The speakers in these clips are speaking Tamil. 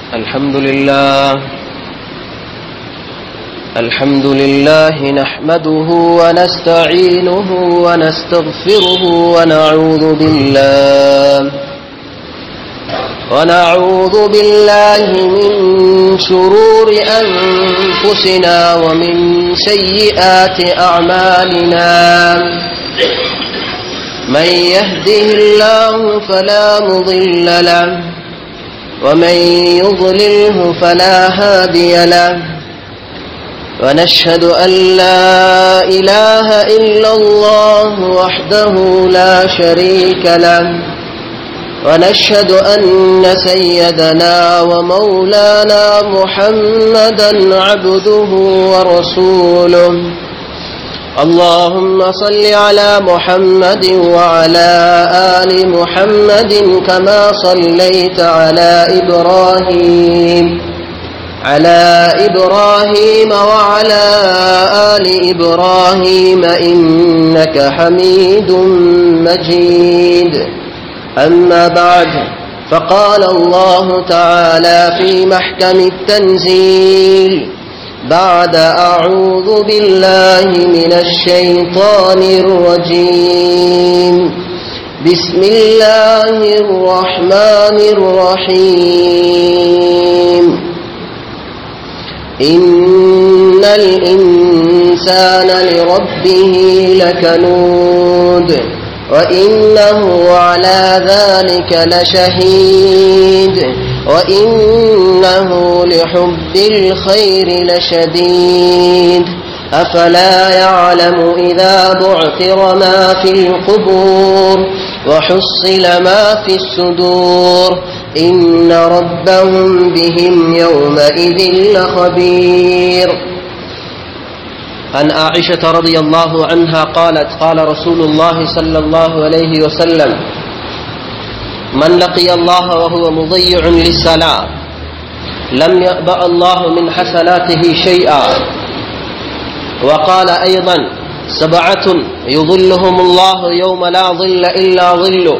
الحمد لله الحمد لله نحمده ونستعينه ونستغفره ونعوذ بالله ونعوذ بالله من شرور أنفسنا ومن سيئات أعمالنا من يهده الله فلا مضل له ومن يضلله فلا هادي له ونشهد أن لا إله إلا الله وحده لا شريك له ونشهد أن سيدنا ومولانا محمدا عبده ورسوله اللهم صل على محمد وعلى آل محمد كما صليت على إبراهيم على إبراهيم وعلى آل إبراهيم إنك حميد مجيد أما بعد فقال الله تعالى في محكم التنزيل بعد أعوذ بالله من الشيطان الرجيم بسم الله الرحمن الرحيم إن الإنسان لربه لكنود وإنه على ذلك لشهيد وإنه لحب الخير لشديد أفلا يعلم إذا بعثر ما في القبور وحصل ما في الصدور إن ربهم بهم يومئذ لخبير عن عائشة رضي الله عنها قالت قال رسول الله صلى الله عليه وسلم من لقي الله وهو مضيع للصلاة لم يأبأ الله من حسناته شيئا وقال أيضا سبعة يظلهم الله يوم لا ظل إلا ظله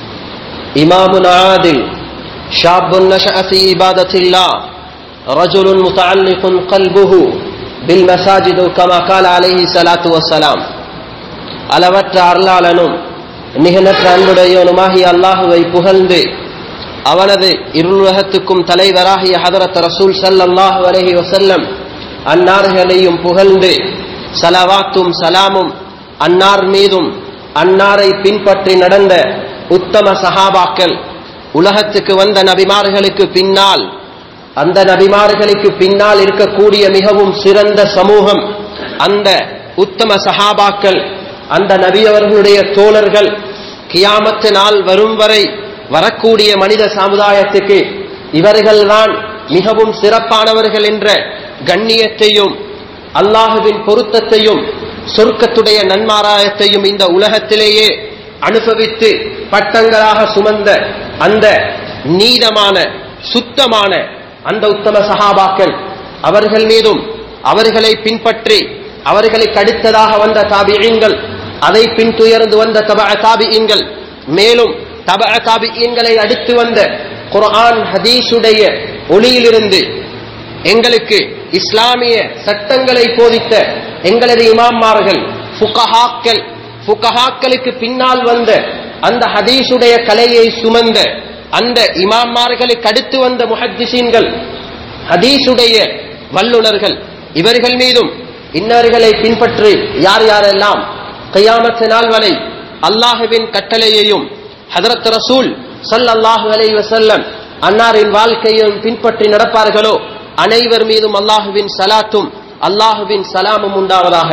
إمام عادل شاب نشأ في عبادة الله رجل متعلق قلبه بالمساجد كما قال عليه الصلاة والسلام அளவற்ற அருளாளனும் நிகழற்ற அன்புடையவனுமாகிய அல்லாஹுவை புகழ்ந்து அவனது இருளுலகத்துக்கும் தலைவராகிய ஹதரத் ரசூல் சல்லாஹு அலஹி வசல்லம் அன்னார்களையும் புகழ்ந்து சலவாத்தும் சலாமும் அன்னார் மீதும் அன்னாரை பின்பற்றி நடந்த உத்தம சஹாபாக்கள் உலகத்துக்கு வந்த நபிமார்களுக்கு பின்னால் அந்த நபிமார்களுக்கு பின்னால் இருக்கக்கூடிய மிகவும் சிறந்த சமூகம் அந்த உத்தம சஹாபாக்கள் அந்த நபியவர்களுடைய தோழர்கள் கியாமத்து நாள் வரும் வரை வரக்கூடிய மனித சமுதாயத்துக்கு இவர்கள்தான் மிகவும் சிறப்பானவர்கள் என்ற கண்ணியத்தையும் அல்லாஹுவின் பொருத்தத்தையும் சொர்க்கத்துடைய நன்மாராயத்தையும் இந்த உலகத்திலேயே அனுபவித்து பட்டங்களாக சுமந்த அந்த நீதமான சுத்தமான அந்த உத்தம சகாபாக்கள் அவர்கள் மீதும் அவர்களை பின்பற்றி அவர்களுக்கு அடுத்ததாக வந்த தாபியங்கள் அதை பின்துயர்ந்து வந்த தப தாபியங்கள் மேலும் தப தாபியங்களை அடுத்து வந்த குர்ஆன் ஹதீஸுடைய ஒளியிலிருந்து எங்களுக்கு இஸ்லாமிய சட்டங்களை போதித்த எங்களது இமாம்மார்கள் ஃபுகஹாக்கள் ஃபுகஹாக்களுக்கு பின்னால் வந்த அந்த ஹதீஸுடைய கலையை சுமந்த அந்த இமாம்மார்களுக்கு அடுத்து வந்த முஹத்திசீன்கள் ஹதீஸுடைய வல்லுநர்கள் இவர்கள் மீதும் இன்னவர்களை பின்பற்றி யார் யாரெல்லாம் கையாமத்து நாள் வரை அல்லாஹுவின் கட்டளையையும் ஹதரத் ரசூல் சல்லாஹு அலை வசல்லம் அன்னாரின் வாழ்க்கையும் பின்பற்றி நடப்பார்களோ அனைவர் மீதும் அல்லாஹுவின் சலாத்தும் அல்லாஹுவின் சலாமும் உண்டாவதாக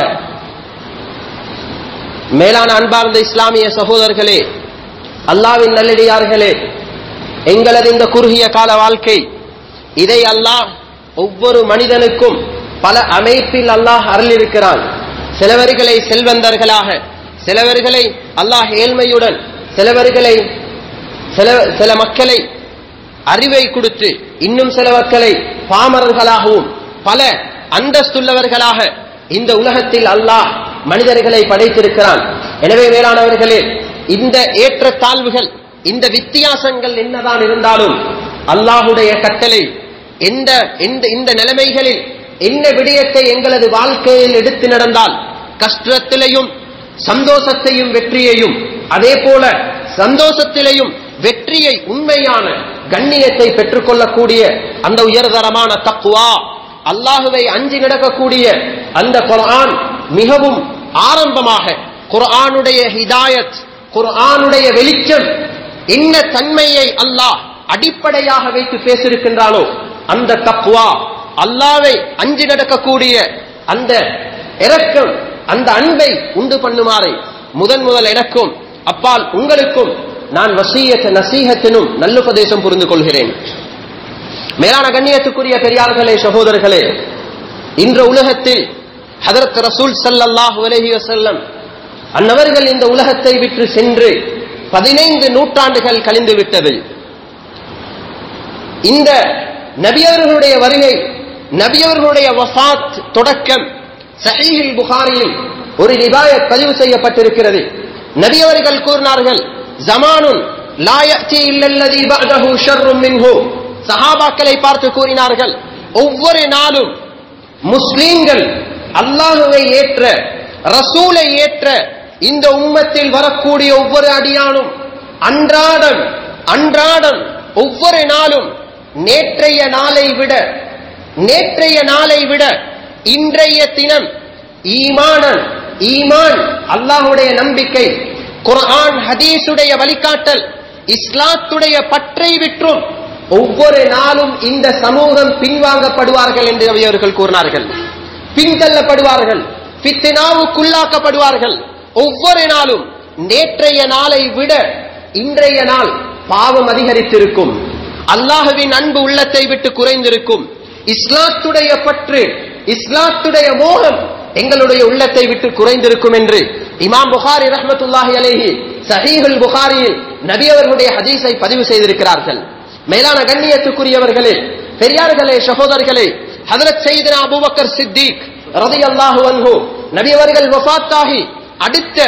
மேலான அன்பார்ந்த இஸ்லாமிய சகோதரர்களே அல்லாவின் நல்லடியார்களே எங்களது இந்த குறுகிய கால வாழ்க்கை இதை அல்லாஹ் ஒவ்வொரு மனிதனுக்கும் பல அமைப்பில் அல்லாஹ் அருளிருக்கிறான் சிலவர்களை செல்வந்தர்களாக சிலவர்களை அல்லாஹ் ஏழ்மையுடன் சிலவர்களை சில சில மக்களை அறிவை கொடுத்து இன்னும் சில மக்களை பாமரர்களாகவும் பல அந்தஸ்துள்ளவர்களாக இந்த உலகத்தில் அல்லாஹ் மனிதர்களை படைத்திருக்கிறான் எனவே வேளாணவர்களே இந்த ஏற்ற தாழ்வுகள் இந்த வித்தியாசங்கள் என்னதான் இருந்தாலும் அல்லாஹுடைய கட்டளை எந்த எந்த இந்த நிலைமைகளில் என்ன விடயத்தை எங்களது வாழ்க்கையில் எடுத்து நடந்தால் கஷ்டத்திலையும் சந்தோஷத்தையும் வெற்றியையும் அதே போல சந்தோஷத்திலையும் வெற்றியை உண்மையான கண்ணியத்தை பெற்றுக்கொள்ளக்கூடிய அந்த உயர்தரமான தக்குவா அல்லாஹுவை அஞ்சி நடக்கக்கூடிய அந்த குர்ஆன் மிகவும் ஆரம்பமாக குர்ஆனுடைய ஹிதாயத் குர்ஆனுடைய வெளிச்சம் என்ன தன்மையை அல்லாஹ் அடிப்படையாக வைத்து பேசியிருக்கின்றானோ அந்த தக்குவா அல்லாவை அஞ்சி நடக்கக்கூடிய அந்த இரக்கம் அந்த அன்பை உண்டு பண்ணுமாறு முதன் முதல் எனக்கும் அப்பால் உங்களுக்கும் நான் வசீயத்த நசீகத்தினும் நல்லுபதேசம் புரிந்து கொள்கிறேன் மேலான கண்ணியத்துக்குரிய பெரியார்களே சகோதரர்களே இன்ற உலகத்தில் ஹதரத் ரசூல் ஸல்லல்லாஹு அலைஹி வஸல்லம் அன்னவர்கள் இந்த உலகத்தை விட்டு சென்று பதினைந்து நூற்றாண்டுகள் கழிந்து விட்டது இந்த நபியவர்களுடைய வருகை நபியவர்களுடைய வஃபாத் தொடக்கம் சஹீஹில் புகாரியில் ஒரு ரிவாயத் பதிவு செய்யப்பட்டிருக்கிறது நபியவர்கள் கூறினார்கள் ஜமானுன் லா யஅதி இல்லல்லதி பஅதஹு ஷர்ரும் மின்ஹு சஹாபாக்களை பார்த்து கூறினார்கள் ஒவ்வொரு நாளும் முஸ்லிம்கள் அல்லாஹுவை ஏற்ற ரசூலை ஏற்ற இந்த உம்மத்தில் வரக்கூடிய ஒவ்வொரு அடியானும் அன்றாடம் அன்றாடம் ஒவ்வொரு நாளும் நேற்றைய நாளை விட நேற்றைய நாளை விட இன்றைய தினம் ஈமானன் ஈமான் அல்லாஹுடைய நம்பிக்கை குர்ஆன் ஹதீஸுடைய வழிகாட்டல் இஸ்லாத்துடைய பற்றை விற்றும் ஒவ்வொரு நாளும் இந்த சமூகம் பின்வாங்கப்படுவார்கள் என்று அவர்கள் கூறினார்கள் பின்தள்ளப்படுவார்கள் பித்தினாவுக்குள்ளாக்கப்படுவார்கள் ஒவ்வொரு நாளும் நேற்றைய நாளை விட இன்றைய நாள் பாவம் அதிகரித்திருக்கும் அல்லாஹுவின் அன்பு உள்ளத்தை விட்டு குறைந்திருக்கும் இஸ்லாத்துடைய பற்று இஸ்லாத்துடைய மோகம் எங்களுடைய உள்ளத்தை விட்டு குறைந்திருக்கும் என்று இமாம் புகாரி ரஹ்மத்துல்லாஹி அலைஹி சஹீஹுல் புகாரியில் நபி அவர்களுடைய ஹதீஸை பதிவு செய்திருக்கிறார்கள் மேலான கண்ணியத்துக்குரியவர்களே பெரியார்களே சகோதரர்களே ஹதரத் செய்தனா அபூபக்கர் சித்திக் ரலியல்லாஹு அன்ஹு நபி அவர்கள் வஃபாத்தாகி அடுத்த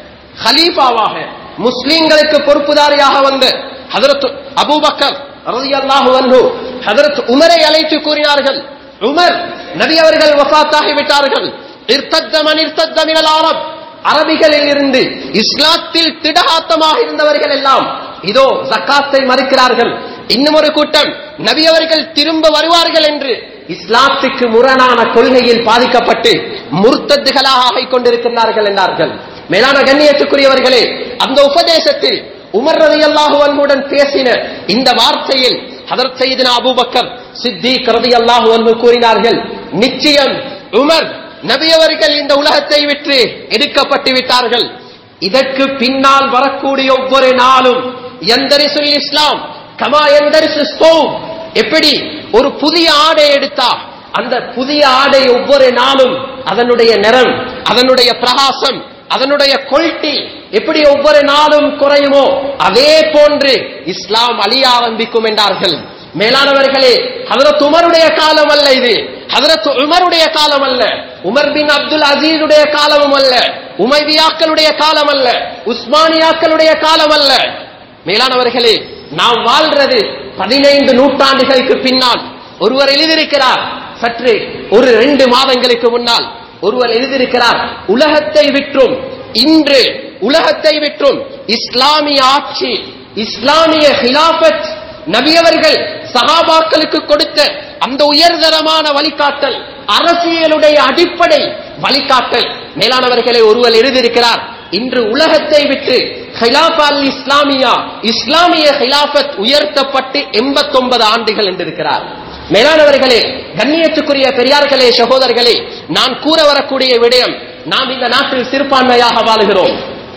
ஹலீஃபாவாக முஸ்லிம்களுக்கு பொறுப்புதாரியாக வந்த ஹதரத் அபூபக்கர் ரலியல்லாஹு அன்ஹு ஹதரத் உமரை அழைத்து கூறினார்கள் உமர் நபி அவர்கள் வஃபாத்தாகி விட்டார்கள் இர்த்தத்த மன் இர்த்தத்த மினல் அரப் அரபிகளில் இருந்து இஸ்லாத்தில் திடகாத்தமாக இருந்தவர்கள் எல்லாம் இதோ ஜக்காத்தை மறுக்கிறார்கள் இன்னும் ஒரு கூட்டம் நபி அவர்கள் திரும்ப வருவார்கள் என்று இஸ்லாத்துக்கு முரணான கொள்கையில் பாதிக்கப்பட்டு முர்த்தத்துகளாக ஆகிக் கொண்டிருக்கிறார்கள் என்றார்கள் மேலான கண்ணியத்துக்குரியவர்களே அந்த உபதேசத்தில் உமர் ரதி அல்லாஹு அன்புடன் பேசின இந்த வார்த்தையில் ஹதரத் செய்தின அபூபக்கர் சித்திக் ரதி அல்லாஹு அன்பு கூறினார்கள் நிச்சயம் உமர் நபியவர்கள் இந்த உலகத்தை விட்டு எடுக்கப்பட்டு விட்டார்கள் இதற்கு பின்னால் வரக்கூடிய ஒவ்வொரு நாளும் எந்தரிசுல் இஸ்லாம் கமா எந்தரிசு ஸ்தோவ் எப்படி ஒரு புதிய ஆடை எடுத்தா அந்த புதிய ஆடை ஒவ்வொரு நாளும் அதனுடைய நிறம் அதனுடைய பிரகாசம் அதனுடைய கொல்ட்டி எப்படி ஒவ்வொரு நாளும் குறையுமோ அதே போன்று இஸ்லாம் அழிய ஆரம்பிக்கும் என்றார்கள் மேலானவர்களே ஹதரத் உமருடைய காலம் அல்ல இது ஹதரத் உமருடைய காலம் அல்ல உமர் பின் அப்துல் அசீதுடைய காலமும் அல்ல உமைவியாக்களுடைய காலம் அல்ல உஸ்மானியாக்களுடைய காலம் அல்ல மேலானவர்களே நாம் வாழ்றது பதினைந்து நூற்றாண்டுகளுக்கு பின்னால் ஒருவர் எழுதியிருக்கிறார் சற்று ஒரு ரெண்டு மாதங்களுக்கு முன்னால் ஒருவர் எழுதியிருக்கிறார் உலகத்தை விற்றும் இன்று உலகத்தை விற்றும் இஸ்லாமிய ஆட்சி இஸ்லாமிய ஹிலாபத் நபியவர்கள் சகாபாக்களுக்கு கொடுத்த அந்த உயர்தரமான வழிகாட்டல் அரசியலுடைய அடிப்படை வழிகாட்டல் மேலானவர்களை ஒருவர் எழுதியிருக்கிறார் இன்று உலகத்தை விட்டு ஹிலாபா அல் இஸ்லாமியா இஸ்லாமிய ஹிலாபத் உயர்த்தப்பட்டு எண்பத்தொன்பது ஆண்டுகள் என்றிருக்கிறார் மேலானவர்களே கண்ணியத்துக்குரிய பெரியார்களே சகோதரர்களே நான் கூற வரக்கூடிய விடயம் நாம் இந்த நாட்டில் சிறுபான்மையாக வாழுகிறோம்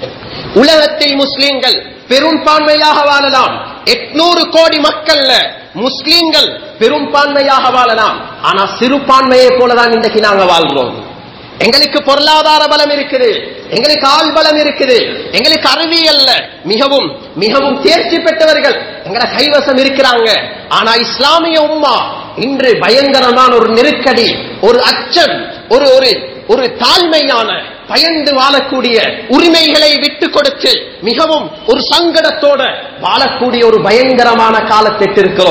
உலகத்தில் முஸ்லிம்கள் பெரும்பான்மையாக வாழலாம் எட்நூறு கோடி மக்கள்ல முஸ்லிம்கள் பெரும்பான்மையாக வாழலாம் ஆனா சிறுபான்மையை போலதான் இன்றைக்கு நாங்க வாழ்றோம் எங்களுக்கு பொருளாதார பலம் இருக்குது எங்களுக்கு ஆள் பலம் இருக்குது எங்களுக்கு அறிவியல்ல மிகவும் மிகவும் தேர்ச்சி பெற்றவர்கள் எங்களை கைவசம் இருக்கிறாங்க ஆனா இஸ்லாமிய உம்மா இன்று பயங்கரமான ஒரு நெருக்கடி ஒரு அச்சம் ஒரு ஒரு ஒரு தாழ்மையான பயந்து வாழக்கூடிய உரிமைகளை விட்டு கொடுத்து மிகவும் ஒரு சங்கடத்தோட வாழக்கூடிய ஒரு பயங்கரமான காலத்திற்கு இருக்கிறோம்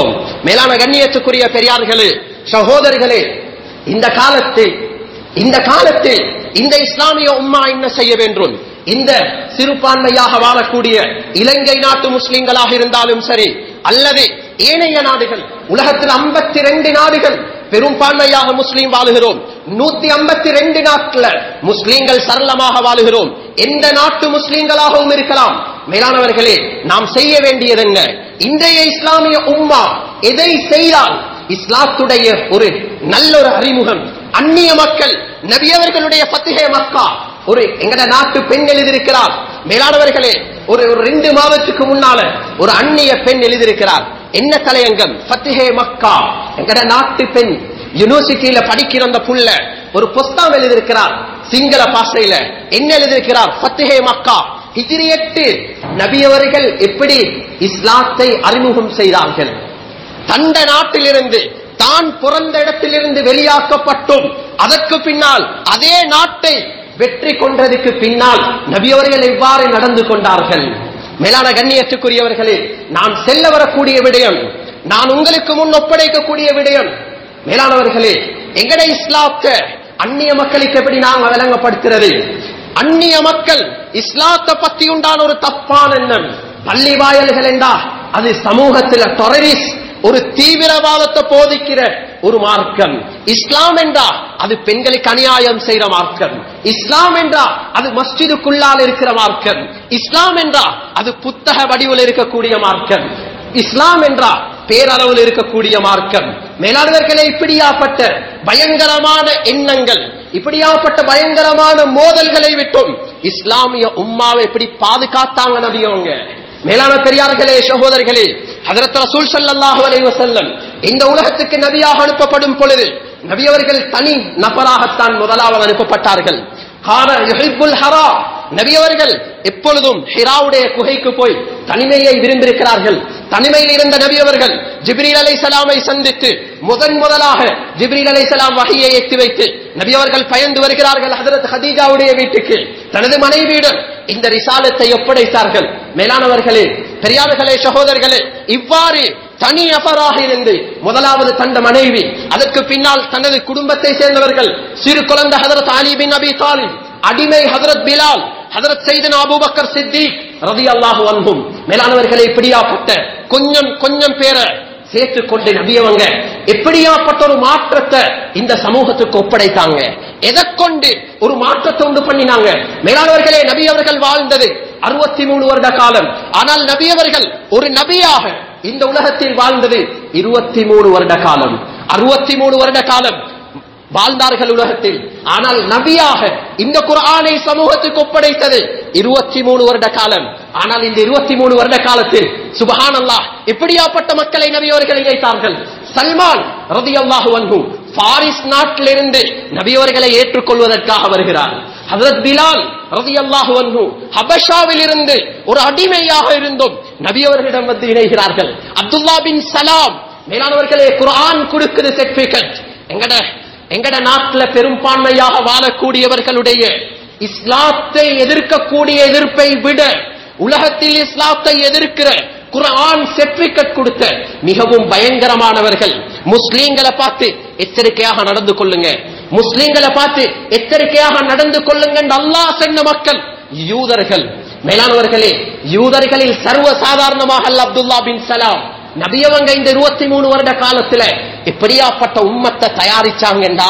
மேலான கண்ணியத்துக்குரிய பெரியார்களே சகோதரர்களே இந்த காலத்தில் இந்த காலத்தில் இந்த இஸ்லாமிய உம்மா என்ன செய்ய வேண்டும் இந்த சிறுபான்மையாக வாழக்கூடிய இலங்கை நாட்டு முஸ்லிம்களாக இருந்தாலும் சரி அல்லது ஏனைய நாடுகள் உலகத்தில் 52 நாடுகள் பெரும்பான்மையாக முஸ்லீம் வாழுகிறோம் நூத்தி ஐம்பத்தி ரெண்டு நாட்டுல முஸ்லீம்கள் சரளமாக வாழுகிறோம் எந்த நாட்டு முஸ்லீம்களாகவும் இருக்கலாம் மேலானவர்களே நாம் செய்ய வேண்டியது என்ன இன்றைய இஸ்லாமிய உம்மா எதை செய்தால் இஸ்லாத்துடைய ஒரு நல்ல ஒரு அறிமுகம் அந்நிய மக்கள் நபியவர்களுடைய பத்திகை மக்கா ஒரு எங்கட நாட்டு பெண் எழுதியிருக்கிறார் மேலானவர்களே ஒரு ஒரு ரெண்டு மாதத்துக்கு முன்னால ஒரு அந்நிய பெண் எழுதியிருக்கிறார் என்ன தலையங்கம் பத்திகே மக்கா எங்கட நாட்டு பெண் யூனிவர்சிட்டியில படிக்கிற அந்த புள்ள ஒரு புஸ்தகம் எழுதியிருக்கிறார் சிங்கள பாஷையில என்ன எழுதியிருக்கிறார் பத்திகே மக்கா ஹிஜ்ரி எட்டு நபியவர்கள் எப்படி இஸ்லாத்தை அறிமுகம் செய்தார்கள் தண்ட நாட்டிலிருந்து தான் பிறந்த இடத்திலிருந்து வெளியாக்கப்பட்டும் அதற்கு பின்னால் அதே நாட்டை வெற்றி கொண்டதுக்கு பின்னால் நபியவர்கள் எவ்வாறு நடந்து கொண்டார்கள் மேலான கண்ணியத்துக்குரியவர்களே நான் செல்ல வரக்கூடிய விடயம் நான் உங்களுக்கு முன் ஒப்படைக்கக்கூடிய விடயம் மேலானவர்களே எங்கட இஸ்லாத்த அந்நிய மக்களுக்கு எப்படி நாங்க விளங்கப்படுத்துறது அந்நிய மக்கள் இஸ்லாத்தை பத்தி உண்டான ஒரு தப்பான எண்ணம் பள்ளி வாயல்கள் என்றா அது சமூகத்தில் டொரரிஸ்ட் ஒரு தீவிரவாதத்தை போதிக்கிற ஒரு மார்க்கம் இஸ்லாம் என்றா அது பெண்களுக்கு அநியாயம் செய்யற மார்க்கம் இஸ்லாம் என்றா அது மஸ்ஜிதுக்குள்ளால் இருக்கிற மார்க்கம் இஸ்லாம் என்றா அது புத்தக வடிவில் இருக்கக்கூடிய மார்க்கம் இஸ்லாம் என்றா பேரளவில் இருக்கக்கூடிய மார்க்கம் மேலாளர்களே இப்படியாப்பட்ட பயங்கரமான எண்ணங்கள் இப்படியாப்பட்ட பயங்கரமான மோதல்களை விட்டும் இஸ்லாமிய உம்மாவை எப்படி பாதுகாத்தாங்க நபியவங்க மேலான பெரியார்களே சகோதரர்களே ஹதரத் ரசூல் ஸல்லல்லாஹு அலைஹி வஸல்லம் இந்த உலகத்துக்கு நபியாக அனுப்பப்படும் பொழுது நபி அவர்கள் தனி நபராகத்தான் முதலாவது அனுப்பப்பட்டார்கள் கான யுஹிப்புல் ஹரா நபி அவர்கள் எப்பொழுதும் ஹிராவுடைய குகைக்கு போய் தனிமையை விரும்பியிருக்கிறார்கள் தனிமையில் இருந்த நபி அவர்கள் ஜிப்ரீல் அலை சலாமை சந்தித்து முதன் முதலாக ஜிப்ரீல் அலை சலாம் வகையை எத்தி வைத்து நபி அவர்கள் பயந்து வருகிறார்கள் ஹதரத் ஹதீஜாவுடைய வீட்டுக்கு தனது மனைவியிடம் இந்த ரிசாலத்தை ஒப்படைத்தார்கள் மேலானவர்களே பெரியார்களே சகோதரர்களே இவ்வாறு தனி நபராக இருந்து முதலாவது தந்த மனைவி அதற்கு பின்னால் தனது குடும்பத்தை சேர்ந்தவர்கள் சிறு குழந்தை ஹதரத் அலி பின் அபி தாலிப் அடிமை ஹதரத் பிலால் ஹதரத் செய்தன் அபூபக்கர் சித்திக் ரதி அல்லாஹு அன்பும் மேலானவர்களை இப்படியாப்பட்ட கொஞ்சம் கொஞ்சம் பேரை சேர்த்துக் கொண்டு நபியவங்க எப்படியாப்பட்ட ஒரு மாற்றத்தை இந்த சமூகத்துக்கு ஒப்படைத்தாங்க எதை கொண்டு ஒரு மாற்றத்தை உண்டு பண்ணினாங்க மேலானவர்களே நபி அவர்கள் வாழ்ந்தது அறுபத்தி மூணு வருட காலம் ஆனால் நபி அவர்கள் ஒரு நபியாக இந்த உலகத்தில் வாழ்ந்தது இருபத்தி மூணு வருட காலம் அறுபத்தி மூணு வருட காலம் வாழ்ந்தார்கள் உலகத்தில் ஆனால் நபியாக இந்த குர்ஆனை சமூகத்துக்கு ஒப்படைத்தது இருபத்தி மூணு வருட காலம் ஆனால் இந்த இருபத்தி மூணு வருட காலத்தில் சுபஹான் அல்லாஹ் எப்படியாப்பட்ட மக்களை நபி அவர்கள் இணைத்தார்கள் சல்மான் ரதி அல்லாஹு அன்ஹு பாரிஸ் நாட்டிலிருந்து நபியவர்களை ஏற்றுக்கொள்வதற்காக வருகிறார் ஹதரத் பிலால் ரதி அல்லாஹு அன்ஹு ஹபஷாவில் இருந்து ஒரு அடிமையாக இருந்தும் நபியவர்களிடம் வந்து இணைகிறார்கள் அப்துல்லா பின் சலாம் மேலானவர்களே குர்ஆன் கொடுக்குது சர்டிபிகேட் எங்கட எங்கட நாட்டுல பெரும்பான்மையாக வாழக்கூடியவர்களுடைய இஸ்லாத்தை எதிர்க்கக்கூடிய எதிர்ப்பை விட உலகத்தில் இஸ்லாத்தை எதிர்க்கிற குர்ஆன் சர்டிபிகேட் கொடுத்த மிகவும் பயங்கரமானவர்கள் முஸ்லீம்களை பார்த்து எச்சரிக்கையாக நடந்து கொள்ளுங்க முஸ்லீம்களை பார்த்து எச்சரிக்கையாக நடந்து கொள்ளுங்க என்று அல்லாஹ் சொன்ன மக்கள் யூதர்கள் மேலானவர்களே யூதர்களில் சர்வ சாதாரணமாக அல்ல அப்துல்லா பின் சலாம் நபியவங்க இந்த இருபத்தி மூணு வருட காலத்துல எப்படியாப்பட்ட உம்மத்தை தயாரிச்சாங்கண்டா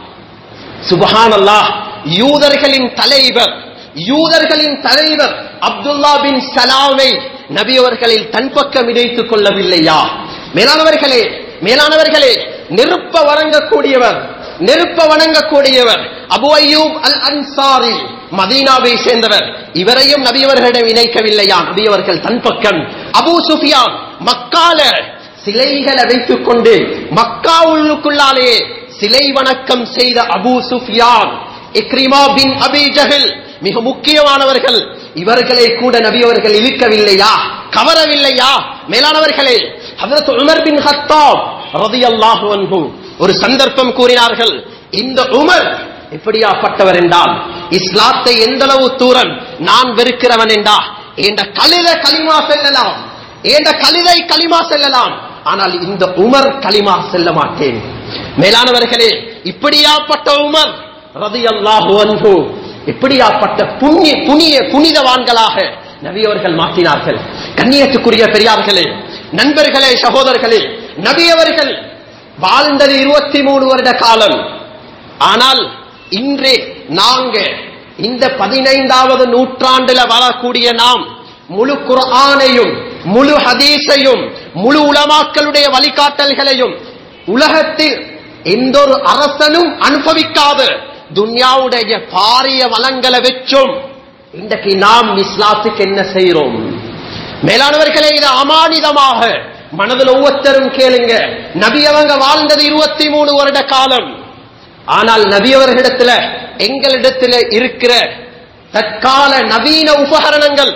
சுபஹானல்லா யூதர்களின் தலைவர் யூதர்களின் தலைவர் அப்துல்லா பின் சலாமை நபியவர்களில் தன் பக்கம் இணைத்துக் கொள்ளவில்லையா மேலானவர்களே மேலானவர்களே நெருப்ப வணங்கக்கூடியவர் நெருப்ப வணங்கக்கூடியவர் அபு அய்யூப் அல் அன்சாரி மதீனாவை சேர்ந்தவர் இவரையும் நபியவர்களிடம் இணைக்கவில்லையா நபியவர்கள் தன் பக்கம் அபு சுஃபியான் மக்கால சிலைகளை வைத்துக் கொண்டு மக்கா உள்ளுக்குள்ளாலே சிலை வணக்கம் செய்த அபு சுஃபியான் இக்ரிமா பின் அபி ஜஹில் மிக முக்கியமானவர்கள் இவர்களை கூட நபியவர்கள் இழுக்கவில்லையா கவரவில்லையா மேலானவர்களே ஹதரத் உமர் பின் ஹத்தாப் ரதியல்லாஹு அன்ஹு ஒரு சந்தர்ப்பம் கூறினார்கள் இந்த உமர் எப்படியாப்பட்டவர் என்றால் இஸ்லாத்தை எந்த அளவு தூரம் நான் வெறுக்கிறவன் என்றா என்ற கழுத களிமா செல்லலாம் என்ற கழுதை களிமா செல்லலாம் ஆனால் இந்த உமர் களிமா செல்ல மாட்டேன் மேலானவர்களே இப்படியாப்பட்ட உமர் ரதியல்லாஹு அன்ஹு இப்படியாப்பட்ட புண்ணிய புனிய புனிதவான்களாக நபியவர்கள் மாற்றினார்கள் கண்ணியத்துக்குரிய பெரியார்களே நண்பர்களே சகோதரர்களே நபியவர்கள் வாழ்ந்தது இருபத்தி மூணு வருட காலம் ஆனால் இன்று நாங்க இந்த பதினைந்தாவது நூற்றாண்டுல வரக்கூடிய நாம் முழு குர்ஆனையும் முழு ஹதீஸையும் முழு உலமாக்களுடைய வழிகாட்டல்களையும் உலகத்தில் எந்த ஒரு அரசனும் அனுபவிக்காத துன்யாவுடைய பாரிய வளங்களை வச்சும் இன்றைக்கு நாம் இஸ்லாத்துக்கு என்ன செய்கிறோம் மேலானவர்களே இது அமானிதமாக மனதில் ஒவ்வொருத்தரும் கேளுங்க நபி அவங்க வாழ்ந்தது இருபத்தி மூணு வருட காலம் ஆனால் நபியவர்களிடத்துல எங்களிடத்துல இருக்கிற தற்கால நவீன உபகரணங்கள்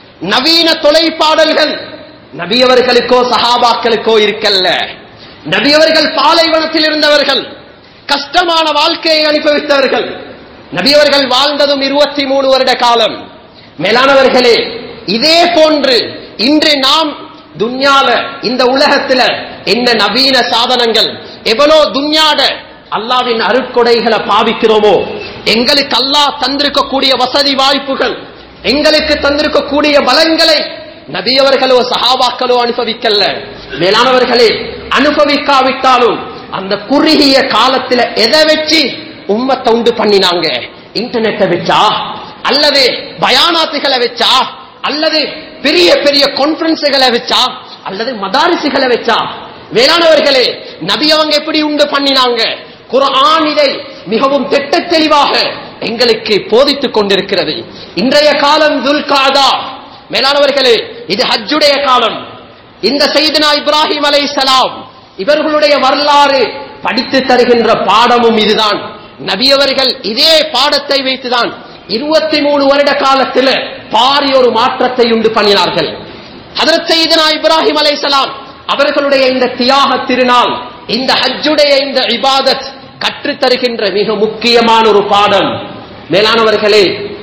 நவீன தொலைப்பாடல்கள் நபியவர்களுக்கோ சஹாபாக்களுக்கோ இருக்கல்ல நபியவர்கள் பாலைவனத்தில் இருந்தவர்கள் கஷ்டமான வாழ்க்கையை அனுபவித்தவர்கள் நபியவர்கள் வாழ்ந்ததும் இருபத்தி மூணு வருட காலம் மேலானவர்களே இதே போன்று இன்று நாம் துன்யால இந்த உலகத்துல என்ன நவீன சாதனங்கள் எவ்வளோ துன்யாட அல்லாவின் அருட்கொடைகளை பாவிக்கிறோமோ எங்களுக்கு அல்லாஹ் தந்திருக்கக்கூடிய வசதி வாய்ப்புகள் எங்களுக்கு தந்திருக்கக்கூடிய பலங்களை நபியவர்களோ சஹாபாக்களோ அனுபவிக்கல்ல மேலானவர்களே அனுபவிக்காவிட்டாலும் அந்த குறுகிய காலத்துல எதை வச்சு உம்மத்தை உண்டு பண்ணினாங்க இன்டர்நெட்டை வச்சா அல்லது பயானாத்துகளை வச்சா அல்லது பெரிய பெரிய கான்பரன்ஸுகளை வச்சா அல்லது மதாரிசுகளை வச்சா வேளாணவர்களே நபி அவங்க எப்படி உண்டு பண்ணினாங்க குர்ஆன் இதை மிகவும் திட்டத் தெளிவாக எங்களுக்கு போதித்துக் கொண்டிருக்கிறது இன்றைய காலம் துல்காதா மேலானவர்களே இது ஹஜ்ஜுடைய காலம் இந்த செய்தனா இப்ராஹிம் அலைஹிஸ்ஸலாம் இவர்களுடைய வரலாறு படித்து தருகின்ற பாடமும் இதுதான் நபியவர்கள் இதே பாடத்தை வைத்துதான் இருபத்தி மூணு வருட காலத்தில் பாரி ஒரு மாற்றத்தை உண்டு பண்ணினார்கள் அதற்கு செய்தனா இப்ராஹிம் அலைஹிஸ்ஸலாம் அவர்களுடைய இந்த தியாக திருநாள் இந்த ஹஜ்ஜுடைய இந்த இபாதத் கற்றுத் தருகின்ற மிக முக்கியமான ஒரு பாடம் மேலானவர்களே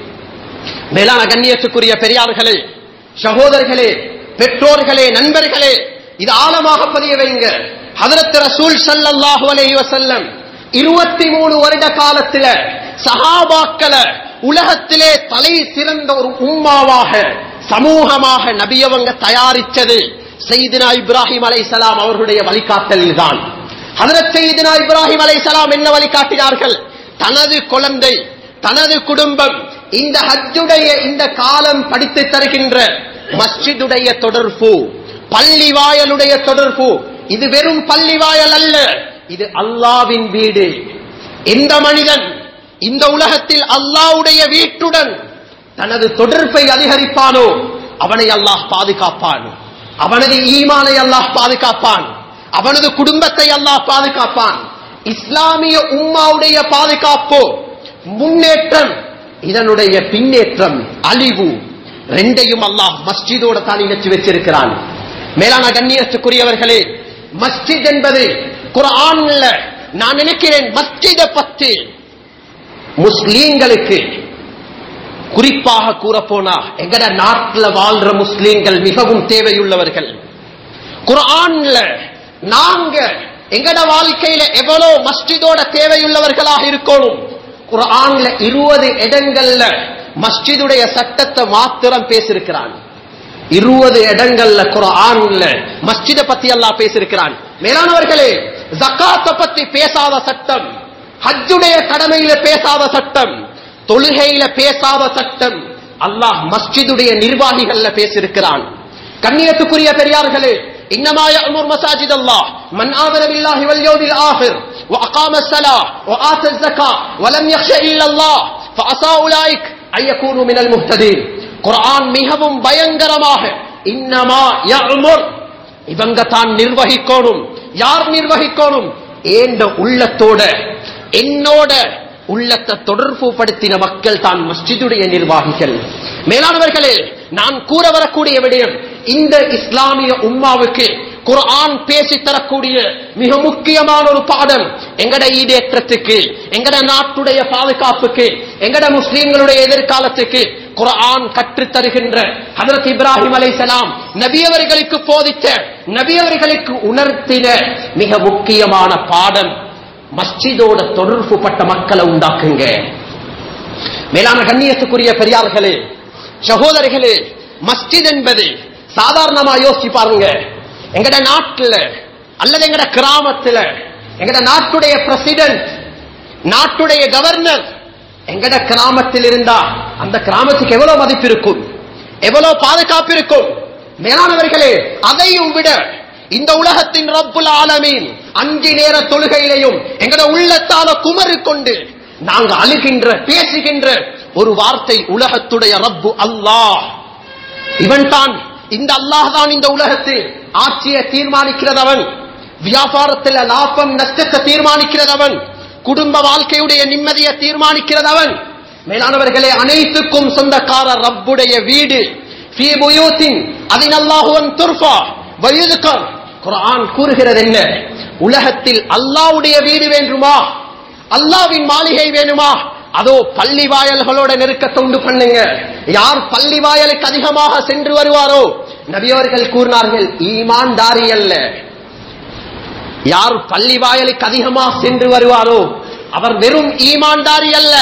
மேலான கண்ணியத்துக்குரிய பெரியார்களே சகோதரர்களே பெற்றோர்களே நண்பர்களே இது ஆழமாக பதிய வைங்க ஹதரத் ரசூல் ஸல்லல்லாஹு அலைஹி வஸல்லம் இருபத்தி மூணு வருட காலத்துல சஹாபாக்கள உலகத்திலே தலை சிறந்த ஒரு உம்மாவாக சமூகமாக நபியவங்க தயாரிச்சது செய்தினா இப்ராஹிம் அலைஹிஸ்ஸலாம் அவர்களுடைய வழிகாட்டலில் தான் ஹதரத் செய்தினா இப்ராஹிம் அலைஹிஸ்ஸலாம் என்ன வழிகாட்டினார்கள் தனது குழந்தை தனது குடும்பம் இந்த ஹஜ்ஜுடைய இந்த காலம் படித்து தருகின்ற மஸ்ஜிதுடைய தொடர்பு பள்ளி வாயலுடைய தொடர்பு இது வெறும் பள்ளி வாயல் அல்ல இது அல்லாவின் வீடு எந்த மனிதன் இந்த உலகத்தில் அல்லாவுடைய வீட்டுடன் தனது தொடர்பை அதிகரிப்பானோ அவனை அல்லாஹ் பாதுகாப்பான் அவனது ஈமானை அல்லாஹ் பாதுகாப்பான் அவனது குடும்பத்தை அல்லாஹ் பாதுகாப்பான் இஸ்லாமிய உம்மாவுடைய பாதுகாப்பு முன்னேற்றம் இதனுடைய பின்னேற்றம் அழிவு ரெண்டையும் அல்லாஹ் மஸ்ஜிதோட தான் இணைச்சு வச்சிருக்கிறான் மேலான கண்ணியத்துக்குரியவர்களே மஸ்ஜித் என்பது குர்ஆன்ல நான் நினைக்கிறேன் மஸ்ஜிதை பத்தி முஸ்லீம்களுக்கு குறிப்பாக கூற போனா எங்கட நாட்டுல வாழ்ற முஸ்லீம்கள் மிகவும் தேவையுள்ளவர்கள் குர்ஆன்ல நாங்க எங்கட வாழ்க்கையில எவ்வளவு மஸ்ஜிதோட தேவையுள்ளவர்களாக இருக்கணும் குர்ஆன்ல இருபது இடங்கள்ல மஸ்ஜிதுடைய சட்டத்தை மாத்திரம் பேசியிருக்கிறான் இருபது இடங்கள்ல குர்ஆன்ல மஸ்ஜித பத்தி எல்லாம் பேசியிருக்கிறான் மேலானவர்களே ஜக்காத்த பத்தி பேசாத சட்டம் ஹஜ்ஜுடைய கடமையில பேசாத சட்டம் தொழுகையில பேசாத சட்டம் அல்லாஹ் மஸ்ஜிதுடைய நிர்வாகிகள்ல பேசியிருக்கிறான் கண்ணியத்துக்குரிய பெரியார்களே إنما يأمر مساجد الله من آمن بالله واليوم الآخر وأقام الصلاة وآتى الزكاة ولم يخش إلا الله فعسى أولئك أن يكونوا من المهتدين குர்ஆன் மிகவும் பயங்கரமாக இன்னமா யஅமுர் இவங்க தான் நிர்வகிக்கணும் யார் நிர்வகிக்கணும் ஏண்ட உள்ளத்தோட என்னோட உள்ளத்தை தொடர்பு படுத்தின மக்கள் தான் மஸ்ஜிதுடைய நிர்வாகிகள் மேலானவர்களே நான் கூற வரக்கூடிய விடயம் இந்த இஸ்லாமிய உம்மாவுக்கு குர்ஆன் பேசி தரக்கூடிய மிக முக்கியமான ஒரு பாடம் எங்கட ஈடேற்றத்துக்கு எங்கட நாட்டுடைய பாதுகாப்புக்கு எங்கட முஸ்லீம்களுடைய எதிர்காலத்துக்கு குர்ஆன் கற்றுத் தருகின்ற ஹதரத் இப்ராஹிம் அலைஹிஸ்ஸலாம் நபி அவர்களுக்கு போதித்த நபி அவர்களுக்கு உணர்த்தின மிக முக்கியமான பாடம் மஸ்ஜிதோட தொடர்பு பட்ட மக்களை உண்டாக்குங்க மேலான கண்ணியத்துக்குரிய பெரியார்களே சகோதரர்களே மஸ்ஜித் என்பது சாதாரணமா யோசிச்சு பாருங்க எங்கட நாட்டுல அல்லது எங்கட கிராமத்துல எங்கட நாட்டுடைய பிரசிடென்ட் நாட்டுடைய கவர்னர் எங்கட கிராமத்தில் இருந்தா அந்த கிராமத்துக்கு எவ்வளவு மதிப்பு இருக்கும் எவ்வளவு பாதுகாப்பு இருக்கும் மேலானவர்களே அதையும் விட இந்த உலகத்தின் ரப்புல் ஆலமீன் அஞ்சு நேர தொழுகையிலையும் எங்கட உள்ளத்தால குமறு கொண்டு நாங்க அழுகின்ற பேசுகின்ற ஒரு வார்த்தை உலகத்துடைய ரப்பு அல்லாஹ் இவன் தான் இந்த அல்லாஹ் தான் இந்த உலகத்தில் ஆட்சியை தீர்மானிக்கிறதவன் வியாபாரத்தில் லாபம் நஷ்டத்தை தீர்மானிக்கிறதவன் குடும்ப வாழ்க்கையுடைய நிம்மதியை தீர்மானிக்கிறதவன் மேலானவர்களே அனைத்துக்கும் சொந்தக்கார ரப்புடைய வீடு ஃபீ புயூத்தின் அதினல்லாஹுவன் துர்ஃபா வயுதுக்கர் குர்ஆன் கூறுகிறது என்ன உலகத்தில் அல்லாஹ்வுடைய வீடு வேண்டுமா அல்லாவின் மாளிகை வேணுமா அதோ பள்ளி வாயல்களோட நெருக்கத்தை உண்டு பண்ணுங்க யார் பள்ளி வாயலுக்கு அதிகமாக சென்று வருவாரோ நபியவர்கள் கூறினார்கள் ஈமான் தாரி அல்ல யார் பள்ளி வாயலுக்கு அதிகமாக சென்று வருவாரோ அவர் வெறும் ஈமான்தாரி அல்ல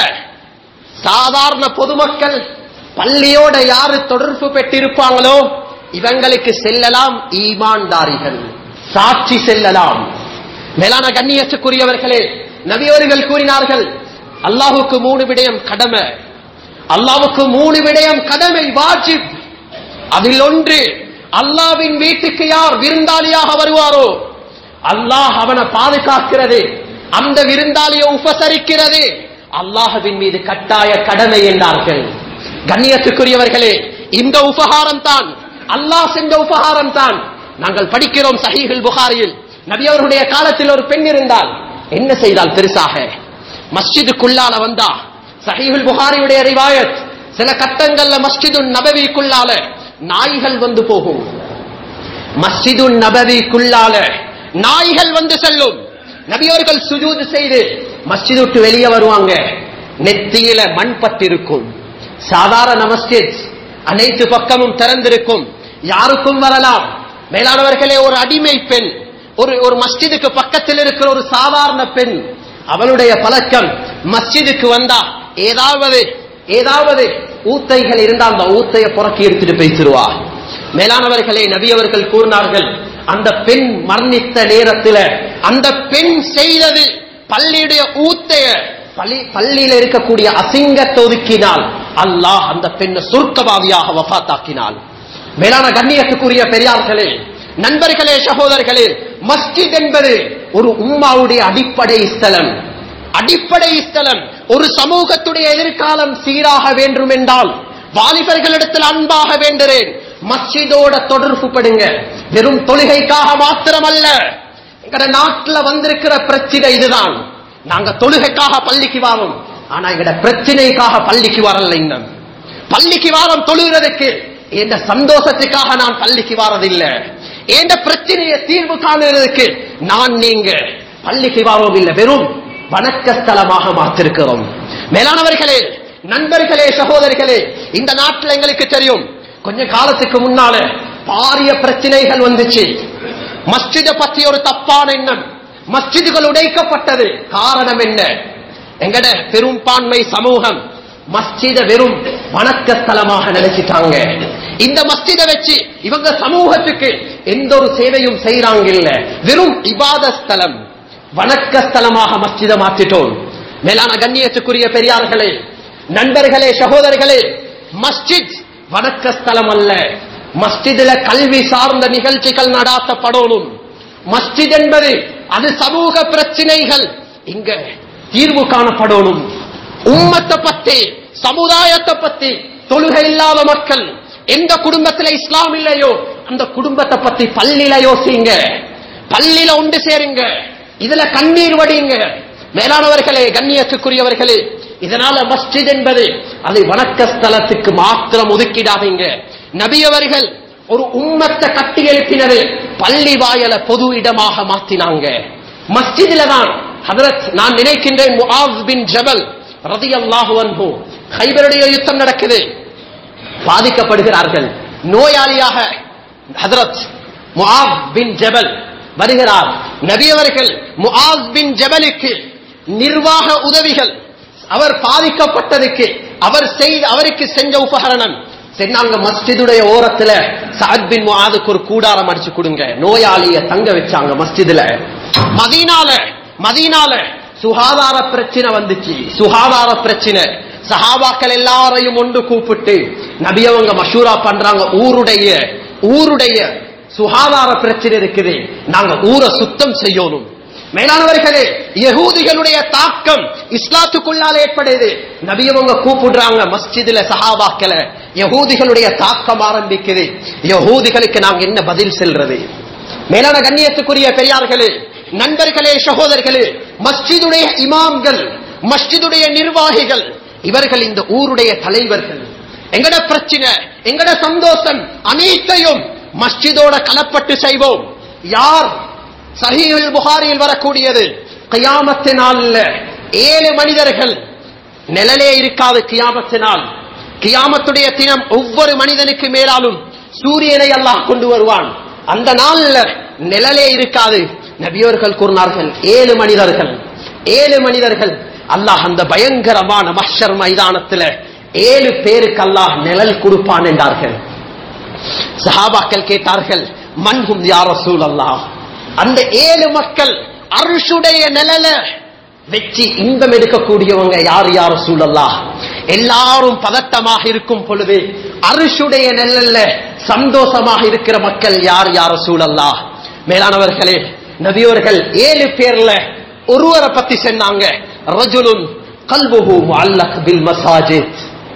சாதாரண பொதுமக்கள் பள்ளியோட யாரு தொடர்பு பெற்றிருப்பாங்களோ இவங்களுக்கு செல்லலாம் ஈமான்தாரிகள் சாட்சி செல்லலாம் மேலான கண்ணியத்துக்குரியவர்களே நபியவர்கள் கூறினார்கள் அல்லாஹுக்கு மூணு விடயம் கடமை அல்லாஹ்வுக்கு மூணு விடயம் கடமை வாஜிப் அதில் ஒன்று அல்லாவின் வீட்டுக்கு யார் விருந்தாளியாக வருவாரோ அல்லாஹ் அவனை பாதுகாக்கிறது அந்த விருந்தாளியை உபசரிக்கிறது அல்லாஹ்வின் மீது கட்டாய கடமை என்றார்கள் கண்ணியத்துக்குரியவர்களே இந்த உபகாரம் தான் அல்லாஹ் சென்ற உபகாரம் தான் நாங்கள் படிக்கிறோம் சஹீஹுல் புகாரியில் நபி அவர்களுடைய காலத்தில் ஒரு பெண் இருந்தால் என்ன செய்தால் பெருசாக மஸ்ஜிதுக்குள்ளால வந்தா சஹீஹுல் புகாரியுடைய ரிவாயத் சில கட்டங்கள்ல மஸ்ஜிது நபவிக்குள்ளால நாய்கள் வந்து போகும் மஸ்ஜிது நபவிக்குள்ளால நாய்கள் வந்து செல்லும் நபியவர்கள் சுஜூது செய்து மஸ்ஜித் விட்டு வெளியே வருவாங்க நெத்தியில மண் பட்டிருக்கும் சாதாரண மஸ்ஜித் அனைத்து பக்கமும் திறந்திருக்கும் யாருக்கும் வரலாம் மேலானவர்களே ஒரு அடிமை பெண் ஒரு ஒரு மஸ்ஜிதுக்கு பக்கத்தில் இருக்கிற ஒரு சாதாரண பெண் அவளுடைய பழக்கம் மஸ்ஜிதுக்கு வந்தா ஏதாவது ஏதாவது ஊத்தைகள் இருந்தா அந்த ஊத்தைய புறக்கி எடுத்துட்டு பேசிடுவா மேலானவர்களே நபி அவர்கள் கூறினார்கள் அந்த பெண் மரணித்த நேரத்தில் அந்த பெண் செய்தது பள்ளியுடைய ஊத்தைய பள்ளி பள்ளியில் இருக்கக்கூடிய அசிங்கத்தை ஒதுக்கினால் அல்லாஹ் அந்த பெண்ணை சொர்க்கவாதியாக வஃத்தாக்கினாள் மேலான கண்ணியத்துக்குரிய பெரியார்களே நண்பர்களே சகோதரர்களே மஸ்ஜித் என்பது ஒரு உம்மாவுடைய அடிப்படை ஸ்தலம் அடிப்படை ஸ்தலம் ஒரு சமூகத்துடைய எதிர்காலம் சீராக வேண்டும் என்றால் வாலிபர்களிடத்தில் அன்பாக வேண்டுறேன் மஸ்ஜிதோட தொடர்பு படுங்க வெறும் தொழுகைக்காக மாத்திரமல்ல எங்கட நாட்டுல வந்திருக்கிற பிரச்சனை இதுதான் நாங்க தொழுகைக்காக பள்ளிக்கு வாரோம் ஆனா எங்கட பிரச்சனைக்காக பள்ளிக்கு வரல இன்னும் பள்ளிக்கு வாரம் தொழுகிறதுக்கு எந்த சந்தோஷத்துக்காக நான் பள்ளிக்கு வாரதில்லை எந்த பிரச்சனையை தீர்வு காணுறதுக்கு நான் நீங்க பள்ளிக்கு வாரோம் இல்லை வெறும் வணக்க ஸ்தலமாக மாத்திருக்கிறோம் மேலானவர்களே நண்பர்களே சகோதரிகளே இந்த நாட்டில் எங்களுக்கு தெரியும் கொஞ்ச காலத்துக்கு முன்னால பாரிய பிரச்சனைகள் வந்துச்சு மஸ்ஜித பத்தி ஒரு தப்பான எண்ணம் மஸ்ஜிதுகள் உடைக்கப்பட்டது காரணம் என்ன எங்கட பெரும்பான்மை சமூகம் மஸ்ஜித வெறும் வணக்க ஸ்தலமாக நினைச்சிட்டாங்க இந்த மஸ்ஜித வச்சு இவங்க சமூகத்துக்கு எந்த ஒரு சேவையும் செய்யறாங்க இல்ல வெறும் இபாத ஸ்தலம் வணக்க ஸ்தலமாக மஸ்ஜித மாத்திட்டோம் மேலான கண்ணியத்துக்குரிய பெரியார்களே நண்பர்களே சகோதரர்களே மஸ்ஜித் வணக்க ஸ்தலம் அல்ல மஸ்ஜிதுல கல்வி சார்ந்த நிகழ்ச்சிகள் நடாத்தப்படணும் மஸ்ஜித் என்பது அது சமூக பிரச்சனைகள் இங்க தீர்வு காணப்படணும் உம்மத்தை பத்தி சமுதாயத்தை பத்தி தொழுகை இல்லாத மக்கள் எந்த குடும்பத்துல இஸ்லாம் இல்லையோ அந்த குடும்பத்தை பத்தி பள்ளியில யோசிங்க பள்ளியில ஒன்று சேருங்க இதுல கண்ணீர் வடியுங்க மேலானவர்களே கண்ணியத்துக்குரியவர்களே இதனால மஸ்ஜித் என்பது அதை வணக்க ஸ்தலத்துக்கு மாத்திரம் ஒதுக்கிடாதீங்க நபியவர்கள் ஒரு உம்மத்தை கட்டி எழுப்பினது பள்ளி வாயல பொது இடமாக மாத்தினாங்க மஸ்ஜிதில தான் ஹதரத் நான் நினைக்கின்றேன் முஆஸ் பின் ஜபல் ரதியல்லாஹு அன்ஹு ஹைபருடைய யுத்தம் நடக்குது பாதிக்கப்படுகிறார்கள் நோயாளியாக ஹதரத் முஆப் பின் ஜபல் வருகிறார் நபியவர்கள் முஆஸ் பின் ஜபலுக்கு நிர்வாக உதவிகள் அவர் பாதிக்கப்பட்டதுக்கு அவர் செய்த அவருக்கு செஞ்ச உபகரணம் சென்னாங்க மஸ்ஜிதுடைய ஓரத்துல சஅத் பின் முஆதுக்கு ஒரு கூடாரம் அடிச்சு கொடுங்க நோயாளிய தங்க வச்சாங்க மஸ்ஜிதுல மதீனால மதீனால சுகாதார பிரச்சனை வந்துச்சு சுகாதார பிரச்சனை சஹாபாக்கள் எல்லாரையும் ஒன்று கூப்பிட்டு நபியவங்க மஷூரா பண்றாங்க ஊருடைய ஊருடைய சுகாதார பிரச்சனை இருக்குது நாங்க ஊரை சுத்தம் செய்யணும் மேலானவர்களே யகூதிகளுடைய தாக்கம் இஸ்லாத்துக்குள்ளால ஏற்படுது நபியவங்க கூப்பிடுறாங்க மஸ்ஜிதுல சஹாபாக்களை யகூதிகளுடைய தாக்கம் ஆரம்பிக்குது யகூதிகளுக்கு நாங்க என்ன பதில் செல்றது மேலான கண்ணியத்துக்குரிய பெரியார்களே நண்பர்களே சகோதரர்களே மஸ்ஜிதுடைய இமாம்கள் மஸ்ஜிதுடைய நிர்வாகிகள் இவர்கள் இந்த ஊருடைய தலைவர்கள் எங்கட பிரச்சனை எங்கட சந்தோஷம் அனைத்தையும் மஸ்ஜிதோட கலப்பட்டு செய்வோம் யார் சஹீஹுல் புகாரியில் வரக்கூடியது கியாமத்தினால் ஏழு மனிதர்கள் நிழலே இருக்காது கியாமத்தினால் கியாமத்துடைய தினம் ஒவ்வொரு மனிதனுக்கு மேலாலும் சூரியனை அல்லாஹ் கொண்டு வருவான் அந்த நாள்ல நிழலே இருக்காது நபியோர்கள் கூறினார்கள் ஏழு மனிதர்கள் ஏழு மனிதர்கள் அல்லாஹ் அந்த பயங்கரமான மஹ்ஷர் மைதானத்துல ஏழு பேருக்கு அல்லாஹ் நிழல் கொடுப்பான் என்றார்கள் சஹாபாக்கள் கேட்டார்கள் மன்ஹும் யார் ரசூல் அல்லாஹ் அந்த ஏழு மக்கள் அருஷுடைய நிழல வெற்றி இன்பம் எடுக்கக்கூடியவங்க யார் யார் சூழல்லா எல்லாரும் பதட்டமாக இருக்கும் பொழுது அருஷுடைய நிழல்ல சந்தோஷமாக இருக்கிற மக்கள் யார் யார் சூழல்லா மேலானவர்களே நபியோர்கள் ஏழு பேர்ல ஒருவரை பத்தி சொன்னாங்க ரஜுலுன் கல்புஹு முஅல்லக் பில் மசாஜித்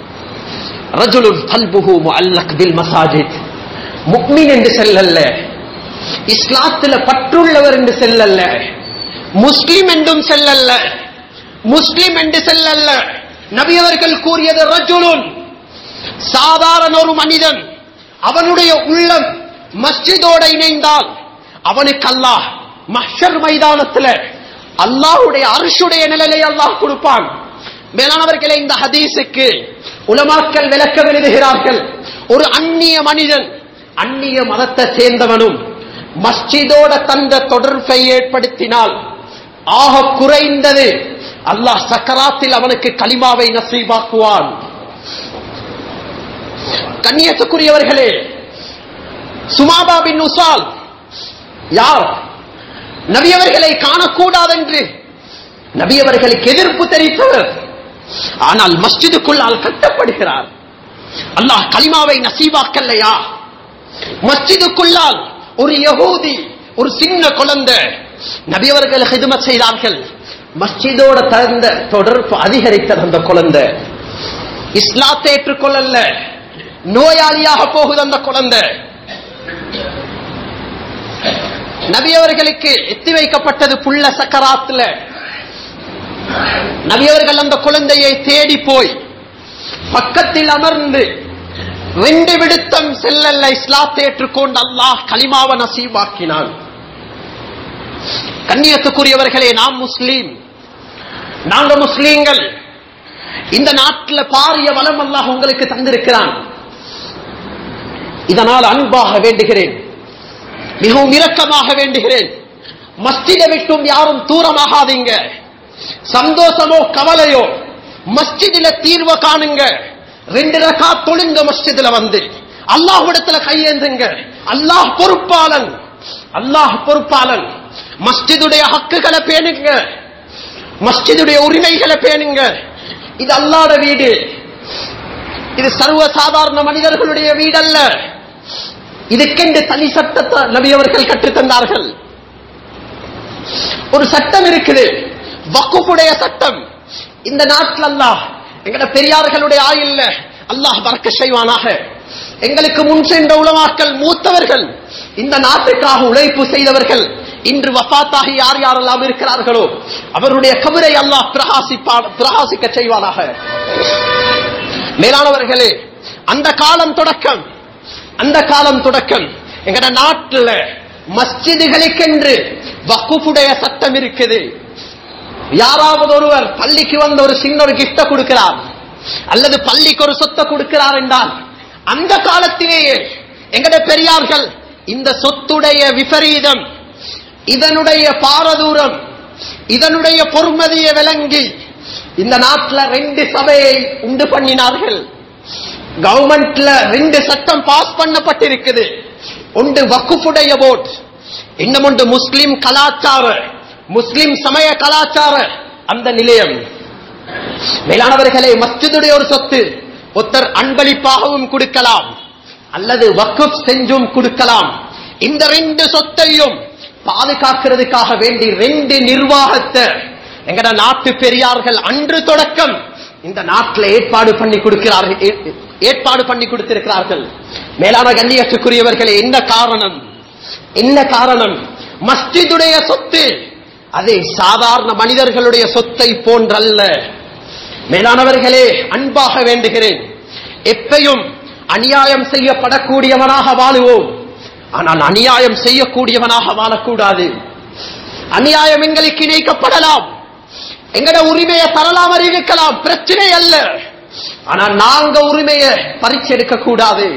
ரஜுலுன் கல்புஹு முஅல்லக் பில் மசாஜித் முக்மின் என்று செல்லல்ல இஸ்லாத்துல பற்றுள்ளவர் என்று செல்லல்ல முஸ்லிம் என்றும் செல்லல்ல முஸ்லிம் என்று செல்லல்ல நபியவர்கள் கூறியது ரஜுலுன் சாதாரண ஒரு மனிதன் அவனுடைய உள்ளம் மஸ்ஜிதோட இணைந்தால் அவனுக்கு அல்லாஹ் மஹ்ஷர் மைதானத்துல அல்லாஹ்வுடைய அரிசுடைய நிலையை அல்லாஹ் கொடுப்பான் மேலானவர்களே இந்த ஹதீஸுக்கு உலமாக்கள் விளக்கம் எழுதுகிறார்கள் ஒரு அந்நிய மனிதன் அந்நிய மதத்தை சேர்ந்தவனும் மஸ்ஜிதோட தந்த தொடர்பை ஏற்படுத்தினால் ஆக குறைந்தது அல்லாஹ் சக்கராத்தில் அவனுக்கு கலிமாவை நசீபாக்குவான் கண்ணியத்துக்குரியவர்களே சுமாபா பின் உசால் யார் நபியவர்களை காணக்கூடாதென்று நபியவர்களுக்கு எதிர்ப்பு தெரிவித்தவர் ஆனால் மஸ்ஜிதுக்குள்ளால் கட்டப்படுகிறார் அல்லாஹ் கலிமாவை நசீபாக்கல்லையா மஸ்ஜிதுக்குள்ளால் ஒரு யகூதி ஒரு சின்ன குழந்தை நபியவர்கள் ஹிதுமத் செய்தார்கள் மஸ்ஜிதோட தந்த தொடர்பு அதிகரித்த அந்த குழந்தை இஸ்லாத்தை ஏற்றுக்கொள்ளல நோயாளியாக போகுது அந்த குழந்தை நபியவர்களுக்கு எத்தி வைக்கப்பட்டது புள்ள சக்கராத்துல நபியவர்கள் அந்த குழந்தையை தேடி போய் பக்கத்தில் அமர்ந்து ரெண்டு விடுத்தம் செல்லல்ல இஸ்லாத்தை ஏற்றுக்கொண்டு அல்லாஹ் கலிமாவ நசீபாக்கினான் கண்ணியத்துக்குரியவர்களே நாம் முஸ்லீம் நாங்க முஸ்லீம்கள் இந்த நாட்டில் பாரிய வளம் அல்லாஹ் உங்களுக்கு தந்திருக்கிறான் இதனால் அன்பாக வேண்டுகிறேன் மிகவும் இரக்கமாக வேண்டுகிறேன் மஸ்ஜிதை விட்டும் யாரும் தூரமாகாதீங்க சந்தோஷமோ கவலையோ மஸ்ஜிதில தீர்வை காணுங்க ரெண்டு ரகா தொழுங்க மஸ்ஜிதுல வந்து அல்லாஹ்விடத்துல கையேந்துங்க அல்லாஹ் பொறுப்பாளன் அல்லாஹ் பொறுப்பாளன் மஸ்ஜிதுடைய ஹக்குகளை பேணுங்க மஸ்ஜிதுடைய உரிமைகளை பேணுங்க இது அல்லாத வீடு இது சர்வ சாதாரண மனிதர்களுடைய வீடு அல்ல இதுக்கென்று தனி சட்டத்தை நபி அவர்கள் கற்றுத் தந்தார்கள் ஒரு சட்டம் இருக்குது வக்குப்புடைய சட்டம் இந்த நாட்டில் அல்லாஹ் எங்கட பெரியார்களுடைய ஆயுள்ல அல்லாஹ் பறக்க செய்வானாக எங்களுக்கு முன் சென்ற உலமாக்கள் மூத்தவர்கள் இந்த நாட்டுக்காக உழைப்பு செய்தவர்கள் இன்று வஃபாத்தாகி யார் யாரெல்லாம் இருக்கிறார்களோ அவருடைய கபரை அல்லாஹ் பிரகாசிப்பா பிரகாசிக்க செய்வானாக மேலானவர்களே அந்த காலம் தொடக்கம் அந்த காலம் தொடக்கம் எங்கட நாட்டுல மஸ்ஜிதுகளுக்கென்று வக்குஃபுடைய சட்டம் இருக்குது யாராவது ஒருவர் பள்ளிக்கு வந்த ஒரு சின்ன ஒரு கிஃப்ட கொடுக்கிறார் அல்லது பள்ளிக்கு ஒரு சொத்தை கொடுக்கிறார் என்றால் அந்த காலத்திலேயே எங்கட பெரியார்கள் இந்த சொத்துடைய விபரீதம் இதனுடைய பாரதூரம் இதனுடைய பொறுமதியை விளங்கி இந்த நாட்டில் ரெண்டு சபையை உண்டு பண்ணினார்கள் கவர்மெண்ட்ல ரெண்டு சட்டம் பாஸ் பண்ணப்பட்டிருக்குது ஒன்று வக்குஃபுடைய போர்ட் இன்னும் ஒன்று முஸ்லிம் கலாச்சார முஸ்லிம் சமய கலாச்சார அந்த நிலையம் மேலானவர்களே மஸ்ஜிதுடைய ஒரு சொத்து ஒருத்தர் அன்பளிப்பாகவும் கொடுக்கலாம் அல்லது வக்குப் செஞ்சும் கொடுக்கலாம் இந்த ரெண்டு சொத்தையும் பாதுகாக்கிறதுக்காக வேண்டி ரெண்டு நிர்வாகத்தை எங்கட நாட்டு பெரியார்கள் அன்று தொடக்கம் இந்த நாட்டில் ஏற்பாடு பண்ணி கொடுக்கிறார்கள் ஏ- ஏற்பாடு பண்ணி கொடுத்திருக்கிறார்கள் மேலான கண்ணியத்துக்குரியவர்களே என்ன காரணம் என்ன காரணம் மஸ்ஜிதுடைய சொத்து அது சாதாரண மனிதர்களுடைய சொத்தை போன்றல்ல மேலானவர்களே அன்பாக வேண்டுகிறேன் எப்பையும் அநியாயம் செய்யப்படக்கூடியவனாக வாழுவோம் ஆனால் அநியாயம் செய்யக்கூடியவனாக வாழக்கூடாது அநியாயம் எங்களுக்கு இணைக்கப்படலாம் எங்கட உரிமையை தரலாம் இருக்கலாம் பிரச்சனை அல்ல ஆனால் நாங்க உரிமையை பறிச்செடுக்க கூடாது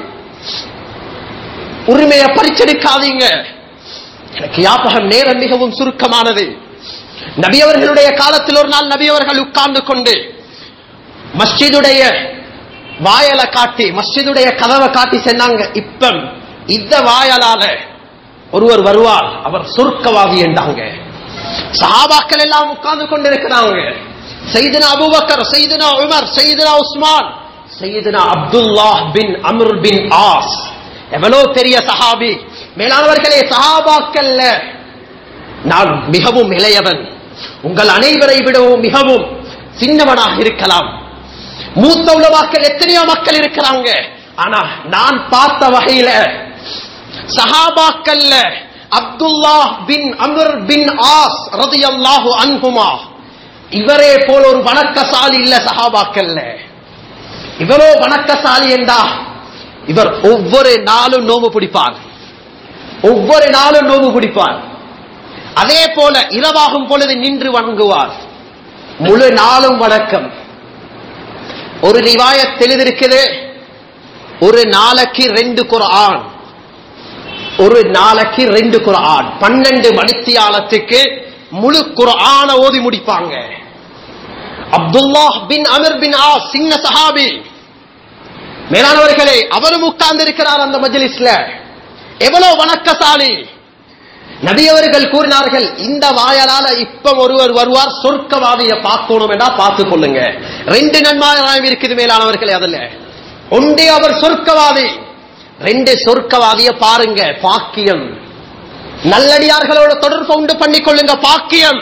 உரிமையை பறிச்செடுக்காதீங்க எனக்கு ஞாபகம் நேரம் மிகவும் சுருக்கமானது நபியவர்களுடைய காலத்தில் ஒரு நாள் நபியவர்கள் உட்கார்ந்து கொண்டு மஸ்ஜிதுடைய வாயலை காட்டி மஸ்ஜிதுடைய கதவை காட்டி சொன்னாங்க இப்ப இந்த வாயலால ஒருவர் வருவார் அவர் சொர்க்கவாதி என்றாங்க சஹாபாக்கள் எல்லாம் உட்கார்ந்து கொண்டிருக்கிறாங்க செய்தனா அபூபக்கர் செய்தனா உமர் செய்தனா உஸ்மான் செய்தனா Abdullah bin Amr bin As எவ்வளவு பெரிய சஹாபி மேலானவர்களே சஹாபாக்கல்ல நான் மிகவும் இளையவன் உங்கள் அனைவரை விடவும் மிகவும் சின்னவனாக இருக்கலாம் மூத்த உலவாக்கள் எத்தனையோ மக்கள் இருக்கிறாங்க ஆனா நான் பார்த்த வகையில சஹாபாக்கல்ல Abdullah bin Amr bin As ரதியல்லாஹு அன்ஹுமா இவரே போல ஒரு வணக்கசாலி இல்ல சஹாபாக்கல்ல இவரோ வணக்கசாலி என்றா இவர் ஒவ்வொரு நாளும் நோம்பு பிடிப்பார் ஒவ்வொரு நாளும் நோம்பு பிடிப்பார் அதே போல இரவாகும் பொழுது நின்று வணங்குவார் முழு நாளும் வணக்கம் ஒரு ரிவாயத் எழுதிருக்குது ஒரு நாளைக்கு ரெண்டு குர்ஆன் ஒரு நாளைக்கு ரெண்டு குர்ஆன் பன்னெண்டு மணித்தியாலத்துக்கு முழு குர்ஆன ஓதி முடிப்பாங்க அப்துல்லாஹ் பின் அமர் பின் ஆ சின்ன சஹாபி மேலானவர்களே அவரும் உட்கார்ந்து இருக்கிறார் அந்த மஜ்லிஸ்ல எவ்வளவு வணக்கசாலி நபியவர்கள் கூறினார்கள் இந்த வாயலால இப்ப ஒருவர் வருவார் சொர்க்கவாதிய பார்க்கணும் என்றா பார்த்துக் கொள்ளுங்க ரெண்டு நன்மாராயம் இருக்குது மேலானவர்களே அதுல ஒன்றே அவர் சொர்க்கவாதி ரெண்டு சொர்க்கவாதிய பாருங்க பாக்கியம் நல்லடியார்களோட தொடர்பு உண்டு பண்ணிக் கொள்ளுங்க பாக்கியம்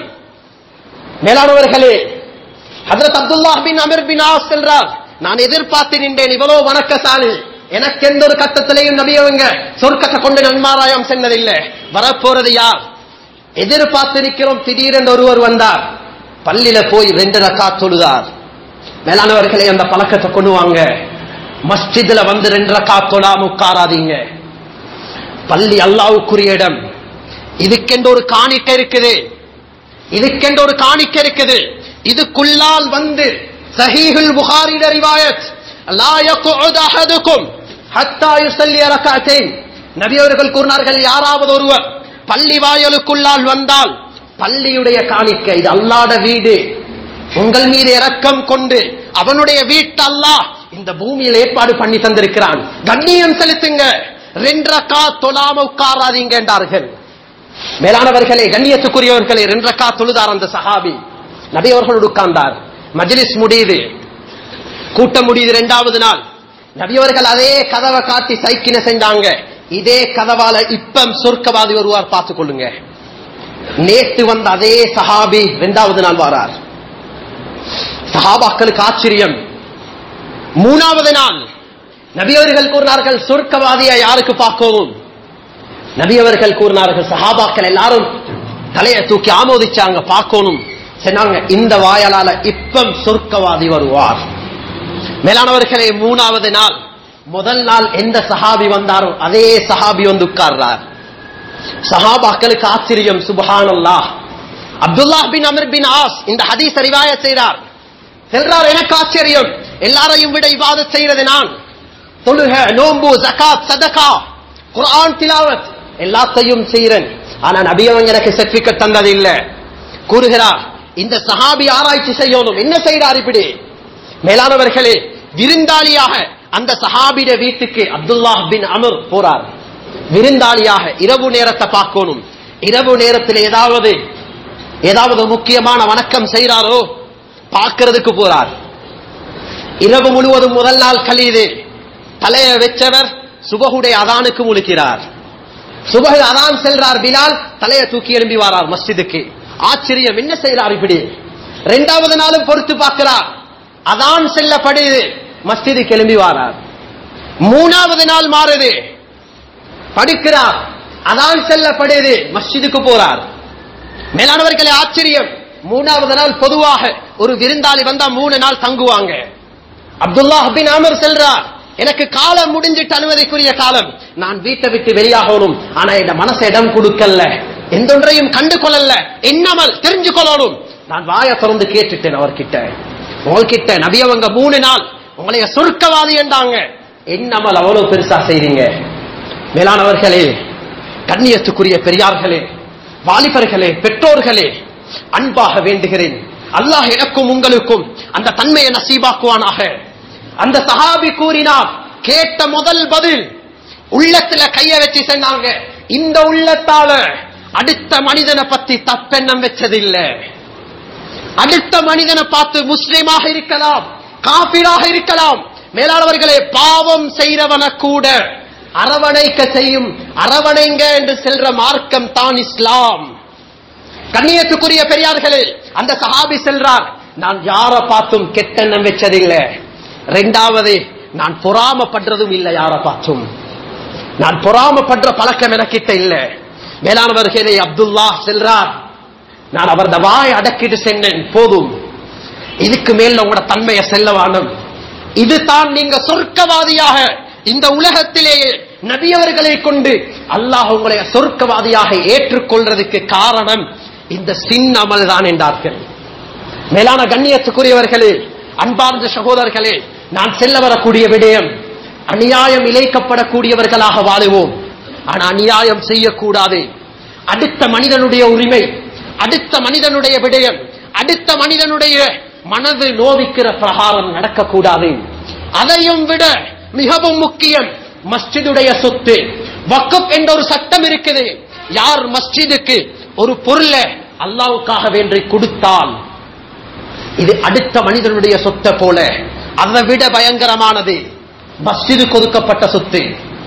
மேலானவர்களே ஹதரத் Abdullah bin Amir bin As சென்றார் நான் எதிர்பார்த்து நின்றேன் இவ்வளவு வணக்கசாலி எனக்கு எந்த ஒரு கட்டத்திலையும் நபியவங்க சொர்க்கத்தை கொண்டு நன்மாராயம் சென்னதில்லை வரப்போறது யார் எதிர்பார்த்து நிற்கிறோம் திடீரென்று ஒருவர் வந்தார் பள்ளியில போய் ரெண்டு ரக்கா தொழுதார் மேலானவர்களே அந்த பழக்கத்தை கொண்டு வாங்க மஸ்ஜித்ல வந்து ரெண்டு ரக்கா தொழாம உட்காராதீங்க பள்ளி அல்லாவுக்குரிய இடம் இதுக்கென்று ஒரு காணிக்கை இருக்குது இதுக்கென்று ஒரு காணிக்கை இருக்குது இதுக்குள்ளால் வந்து சஹீஹுல் புகாரிட ரிவாயத் லா யக்உது அஹதுக்கும் ஹத்தா யுஸல்லி ரக்அத்தைன் நபி அவர்கள் கூறினார்கள் யாராவது ஒருவர் பள்ளி வாயலுக்குள்ளால் வந்தால் பள்ளியுடைய காணிக்கை இது அல்லாட வீடு உங்கள் மீது இரக்கம் கொண்டு அவனுடைய வீட்டு அல்லாஹ் இந்த பூமியில் ஏற்பாடு பண்ணி தந்திருக்கிறான் கண்ணியம் செலுத்துங்க ரெண்டரக்கா தொழாம உட்காராதீங்க என்றார்கள் மேலானவர்களே கண்ணியத்துக்குரியவர்களே ரெண்டரக்கா தொழுதார் அந்த சஹாபி நபி அவர்களோடு உட்கார்ந்தார் மஜ்லிஸ் முடியுது கூட்டம் முடியுது இரண்டாவது நாள் நபியவர்கள் அதே கதவை காட்டி சைக்கின செஞ்சாங்க இதே கதவால இப்பம் சொர்க்கவாதி வருவார் பார்த்துக் கொள்ளுங்க நேற்று வந்த அதே சஹாபி இரண்டாவது நாள் வாரார் சஹாபாக்களுக்கு ஆச்சரியம் மூணாவது நாள் நபியவர்கள் கூறினார்கள் சொர்க்கவாதியை யாருக்கு பார்க்கவும் நபியவர்கள் கூறினார்கள் சஹாபாக்கள் எல்லாரும் தலையை தூக்கி ஆமோதிச்சாங்க பார்க்கணும் சொன்னாங்க இந்த வாயலால இப்பம் சொர்க்கவாதி வருவார் மேலானவர்களே மூணாவது நாள் முதல் நாள் எந்த சஹாபி வந்தாரோ அதே சஹாபி வந்து உட்கார்றார் சஹாபாக்களுக்கு ஆச்சரியம் சுபஹானல்லா Abdullah bin Amr bin As இந்த ஹதீஸ் ரிவாய செய்கிறார் செல்றார் எனக்கு ஆச்சரியம் எல்லாரையும் விட இவாத செய்யறது நான் தொழுக நோம்பு ஜகாத் சதகா குர்ஆன் திலாவத் எல்லாத்தையும் செய்யறேன் ஆனா நபி அவங்க எனக்கு சர்டிபிகேட் தந்தது இல்ல கூறுகிறார் இந்த சஹாபி ஆராய்ச்சி செய்யணும் என்ன செய்யறார் இப்படி மேலானவர்களே விருந்தாளியாக அந்த சஹாபிட வீட்டுக்கு அப்துல்லாஹ் பின் அமர் போறார் விருந்தாளியாக இரவு நேரத்தை பார்க்கணும் இரவு நேரத்தில் ஏதாவது ஏதாவது முக்கியமான வணக்கம் செய்யறாரோ பார்க்கிறதுக்கு போறார் இரவு முழுவதும் முதல் நாள் கழியுது தலைய வெச்சவர் சுபகுடைய அதானுக்கு முழுக்கிறார் சுபகு அதான் செல்றார் பிலால் தலையை தூக்கி எழும்பி வாரார் மஸ்ஜிதுக்கு ஆச்சரியம் என்ன செய்யறார் இப்படி இரண்டாவது நாளும் பொறுத்து பார்க்கிறார் அதான் செல்லப்படுது மஸ்ஜிதுக்கு எழும்பி வாரார் மூணாவது நாள் மாறுது படுக்கிறார் அதான் செல்லப்படுது மஸ்ஜிதுக்கு போறார் மேலானவர்களே ஆச்சரியம் மூணாவது நாள் பொதுவாக ஒரு விருந்தாளி வந்தா மூணு நாள் தங்குவாங்க அப்துல்லா பின் அமர் செல்றார் எனக்கு காலம் முடிஞ்சிட்டு அனுமதிக்குரிய காலம் நான் வீட்டை விட்டு வெளியாகணும் ஆனா என் மனசு இடம் கொடுக்கல எந்த ஒன்றையும் கண்டு கொள்ளல எண்ணாமல் தெரிஞ்சு கொள்ளணும் நான் வாய திறந்து கேட்டுட்டேன் அவர்கிட்ட உங்ககிட்ட நபியவங்க மூணு நாள் உங்களைய சொர்க்கவாதி என்றாங்க எண்ணாமல் அவ்வளவு பெருசா செய்றீங்க மேலானவர்களே கண்ணியத்துக்குரிய பெரியார்களே வாலிபர்களே பெற்றோர்களே அன்பாக வேண்டுகிறேன் அல்லாஹ் எனக்கும் உங்களுக்கும் அந்த தன்மையை நசீபாக்குவானாக அந்த சஹாபி கூறினார் கேட்ட முதல் பதில் உள்ளத்துல கைய வச்சு சொன்னாங்க இந்த உள்ளத்தால அடுத்த மனிதனை பத்தி தப்பெண்ணம் வச்சதில்லை அடுத்த மனிதனை பார்த்து முஸ்லிமாக இருக்கலாம் காபிராக இருக்கலாம் மேலானவர்களே பாவம் செய்றவன கூட அரவணைக்க செய்யும் அரவணைங்க என்று செல்ற மார்க்கம் தான் இஸ்லாம் கண்ணியத்துக்குரிய பெரியார்களே அந்த சஹாபி செல்றார் நான் யார பார்த்தும் கெட்டெண்ணம் வச்சதில்லை ரெண்டாவது நான் பொறாமப்படுறதும் இல்லை யார பார்த்தும் நான் பொறாமப்படுற பழக்கம் எனக்கிட்ட இல்ல மேலானவர்களே அப்துல்லா செல்றார் நான் அவரது வாய் அடக்கிட்டு சென்றேன் போதும் இதுக்கு மேல உங்களோட தன்மையை செல்ல வாணும் இதுதான் நீங்க சொர்க்கவாதியாக இந்த உலகத்திலேயே நபியவர்களை கொண்டு அல்லாஹ் உங்களை சொர்க்கவாதியாக ஏற்றுக்கொள்றதுக்கு காரணம் இந்த சின் அமல் தான் என்றார்கள் மேலான கண்ணியத்துக்குரியவர்களே அன்பார்ந்த சகோதரர்களே நான் செல்ல வரக்கூடிய விடயம் அநியாயம் இழைக்கப்படக்கூடியவர்களாக வாழுவோம் ஆனா அநியாயம் செய்யக்கூடாது அடுத்த மனிதனுடைய உரிமை அடுத்த மனிதனுடைய விடயம் அடுத்த மனிதனுடைய மனது நோவிக்கிற பிரகாரம் நடக்கக்கூடாது அதையும் விட மிகவும் முக்கியம் மஸ்ஜிதுடைய சொத்து வக்கப் என்ற ஒரு சட்டம் இருக்குது யார் மஸ்ஜிதுக்கு ஒரு பொருளை அல்லாவுக்காக வேண்டி கொடுத்தால் இது அடுத்த மனிதனுடைய சொத்தை போல அதை விட பயங்கரமானது மஸ்ஜிது கொடுக்கப்பட்ட சொத்து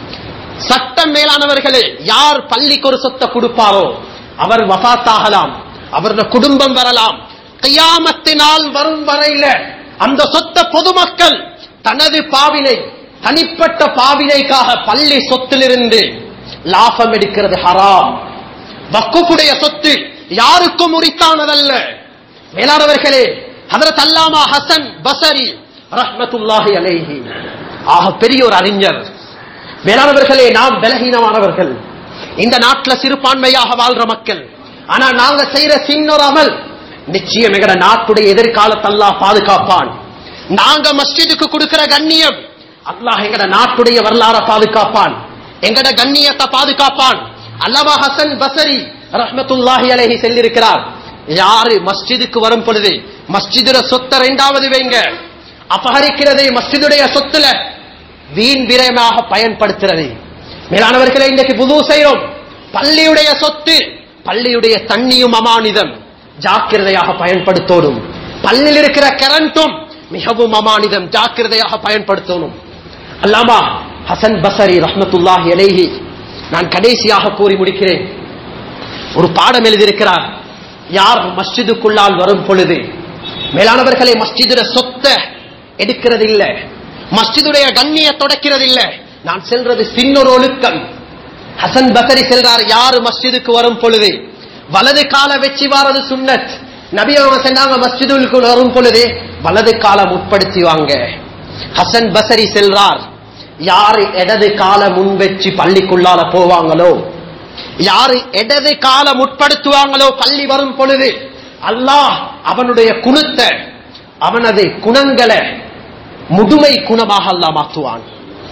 சட்டம் மேலானவர்களே யார் பள்ளிக்கு ஒரு சொத்தை கொடுப்பாரோ அவர் வபாத்தாகலாம் அவரது குடும்பம் வரலாம் கையாமத்தினால் வரும் வரையில அந்த சொத்த பொதுமக்கள் தனது பாவினை தனிப்பட்ட பாவினைக்காக பள்ளி சொத்திலிருந்து லாபம் எடுக்கிறது ஹராம் வக்குப்புடைய சொத்து யாருக்கும் உரித்தானதல்ல மேலானவர்களே ஹதரத் அல்லாமா ஹசன் பசரி ரஹ்மத்துல்லாஹி அலைஹி ஆக பெரிய ஒரு அறிஞர் மேலானவர்களே நாம் பலகீனமானவர்கள் இந்த நாட்டுல சிறுபான்மையாக வாழ்ற மக்கள் ஆனா நாங்க செய்யற சின்னொரு அமல் நிச்சயம் எங்கட நாட்டுடைய எதிர்காலத்தை அல்லாஹ் பாதுகாப்பான் நாங்க மஸ்ஜிதுக்கு கொடுக்கிற கண்ணியம் அல்லாஹ் எங்கட நாட்டுடைய வரலாற பாதுகாப்பான் எங்கட கண்ணியத்தை பாதுகாப்பான் அல்லமா ஹசன் பசரி ரஹ்மத்துல்லாஹி அலைஹி செல்லிருக்கிறார் யாரு மஸ்ஜிதுக்கு வரும் பொழுது மஸ்ஜிதுல சொத்தை ரெண்டாவது வைங்க அபகரிக்கிறது மஸ்ஜிதுடைய சொத்துல வீண் விரயமாக பயன்படுத்துறது மேலானவர்களை இன்றைக்கு புது செய்யறோம் பள்ளியுடைய சொத்து பள்ளியுடைய தண்ணியும் அமானிதம் ஜாக்கிரதையாக பயன்படுத்தணும் பள்ளியில் இருக்கிற கரண்ட்டும் மிகவும் அமானிதம் ஜாக்கிரதையாக பயன்படுத்தணும் அல்லாமா ஹசன் பசரி ரஹ்மத்துல்லாஹி அலைஹி நான் கடைசியாக கூறி முடிக்கிறேன் ஒரு பாடம் எழுதியிருக்கிறார் யார் மஸ்ஜிதுக்குள்ளால் வரும் பொழுது மேலானவர்களை மஸ்ஜிதுட சொத்த எடுக்கிறது இல்ல மஸ்ஜிதுடைய கண்ணிய தொடக்கிறது இல்ல நான் செல்றது சின்னொரு ஒழுக்கம் ஹசன் பசரி செல்றார் யாரு மஸ்ஜிதுக்கு வரும் பொழுது வலது கால வச்சு வாரது சுன்னத் நபி அவங்க சென்றாங்க மஸ்ஜிதுக்கு வரும் பொழுது வலது காலம் உட்படுத்தி வாங்க ஹசன் பசரி செல்றார் யாரு இடது கால முன் வச்சு பள்ளிக்குள்ளால போவாங்களோ யாரு இடது காலம் உட்படுத்துவாங்களோ பள்ளி வரும் பொழுது அல்லாஹ் அவனுடைய குணத்தை அவனது குணங்களை முதுமை குணமாக அல்லாஹ் மாற்றுவான்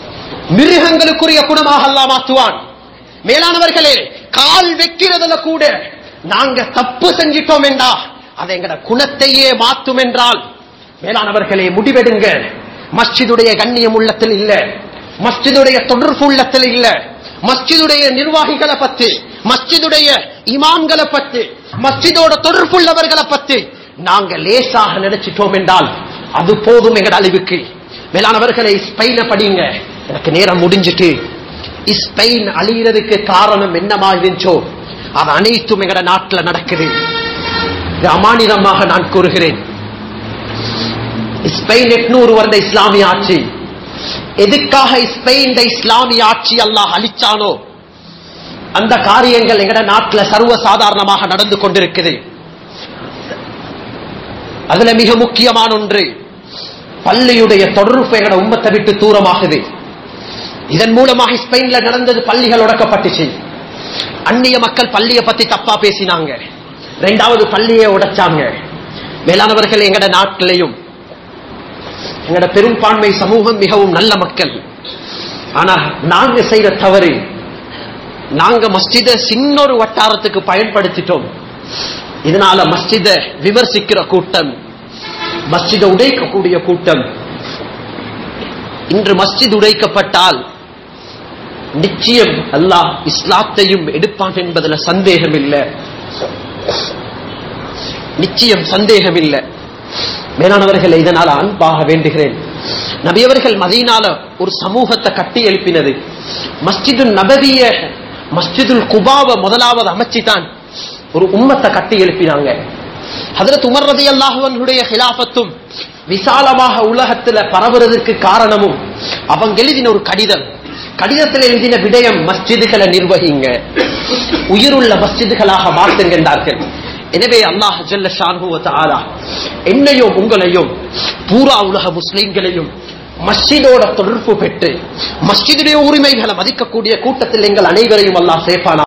மிருகங்களுக்குரிய குணமாக அல்லாஹ் மாற்றுவான் மேலானவர்களே கால் வைக்கிறதுல கூட நாங்க தப்பு செஞ்சிட்டோம் என்றா அதை எங்கட குணத்தையே மாற்றும் என்றால் மேலானவர்களே முடிவெடுங்க மஸ்ஜிதுடைய கண்ணியம் உள்ளத்தில் இல்ல மஸ்ஜிதுடைய தொடர்பு உள்ளத்தில் இல்ல மஸ்ஜிதுடைய நிர்வாகிகளை பத்தி மஸ்ஜிதுடைய இமாம்களை பத்தி மஸ்ஜிதோட தொடர்புள்ளவர்களை பத்தி நாங்க லேசாக நினைச்சிட்டோம் என்றால் அது போதும் எங்கட அழிவுக்கு மேலானவர்களை ஸ்பெயின படிங்க எனக்கு நேரம் முடிஞ்சிட்டு ஸ்பெயின் அழிகிறதுக்கு காரணம் என்னமா இருந்துச்சோ அது அனைத்தும் எங்கட நாட்டில் நடக்குது இது அமானிதமாக நான் கூறுகிறேன் ஸ்பெயின் எட்நூறு வருட இஸ்லாமிய ஆட்சி எதுக்காக ஸ்பெயின் இஸ்லாமிய ஆட்சி அல்லாஹ் அளிச்சானோ அந்த காரியங்கள் எங்கட நாட்டில் சர்வ சாதாரணமாக நடந்து கொண்டிருக்குது அதுல மிக முக்கியமான ஒன்று பள்ளியுடைய தொடர்பு எங்கட உம்மத்தை விட்டு தூரமாகுது இதன் மூலமாக ஸ்பெயின்ல நடந்தது பள்ளிகள் உடக்கப்பட்டுச்சு அந்நிய மக்கள் பள்ளியை பத்தி தப்பா பேசினாங்க ரெண்டாவது பள்ளியை உடைச்சாங்க மேலானவர்கள் எங்கட நாட்டிலையும் எங்கட பெரும்பான்மை சமூகம் மிகவும் நல்ல மக்கள் ஆனா நாங்க செய்த தவறு நாங்க மஸ்ஜித சின்ன ஒரு வட்டாரத்துக்கு பயன்படுத்திட்டோம் இதனால மஸ்ஜித விமர்சிக்கிற கூட்டம் மஸ்ஜித உடைக்கக்கூடிய கூட்டம் இன்று மஸ்ஜித் உடைக்கப்பட்டால் நிச்சயம் அல்லாஹ் இஸ்லாத்தையும் எடுப்பான் என்பதில் சந்தேகம் இல்லை நிச்சயம் சந்தேகம் இல்லை மேலானவர்கள் இதனால் அன்பாக வேண்டுகிறேன் நபியவர்கள் மதீனால ஒரு சமூகத்தை கட்டி எழுப்பினது மஸ்ஜிது நபவிய மஸ்ஜிதுல் குபாவ முதலாவது அமைச்சுதான் ஒரு உம்மத்தை கட்டி எழுப்பினாங்க ஹதரத் உமர் ரதி அல்லாஹுவனுடைய ஹிலாபத்தும் விசாலமாக உலகத்துல பரவுறதுக்கு காரணமும் அவங்க எழுதின ஒரு கடிதம் கடிதத்தில் எழுதின விடயம் மஸ்ஜிதுகளை நிர்வகிங்க உயிருள்ள மஸ்ஜிதுகளாக மாற்றுகின்றார்கள் எனவே அல்லாஹ் ஜல்ல ஷானுவத்தாலா என்னையும் உங்களையும் பூரா உலக முஸ்லிம்களையும் மஸ்ஜிதோட தொடர்பு பெற்று மஸ்ஜிதுடைய உரிமைகளை மதிக்கக்கூடிய கூட்டத்தில் எங்கள் அனைவரையும் அல்லாஹ் சேர்ப்பானா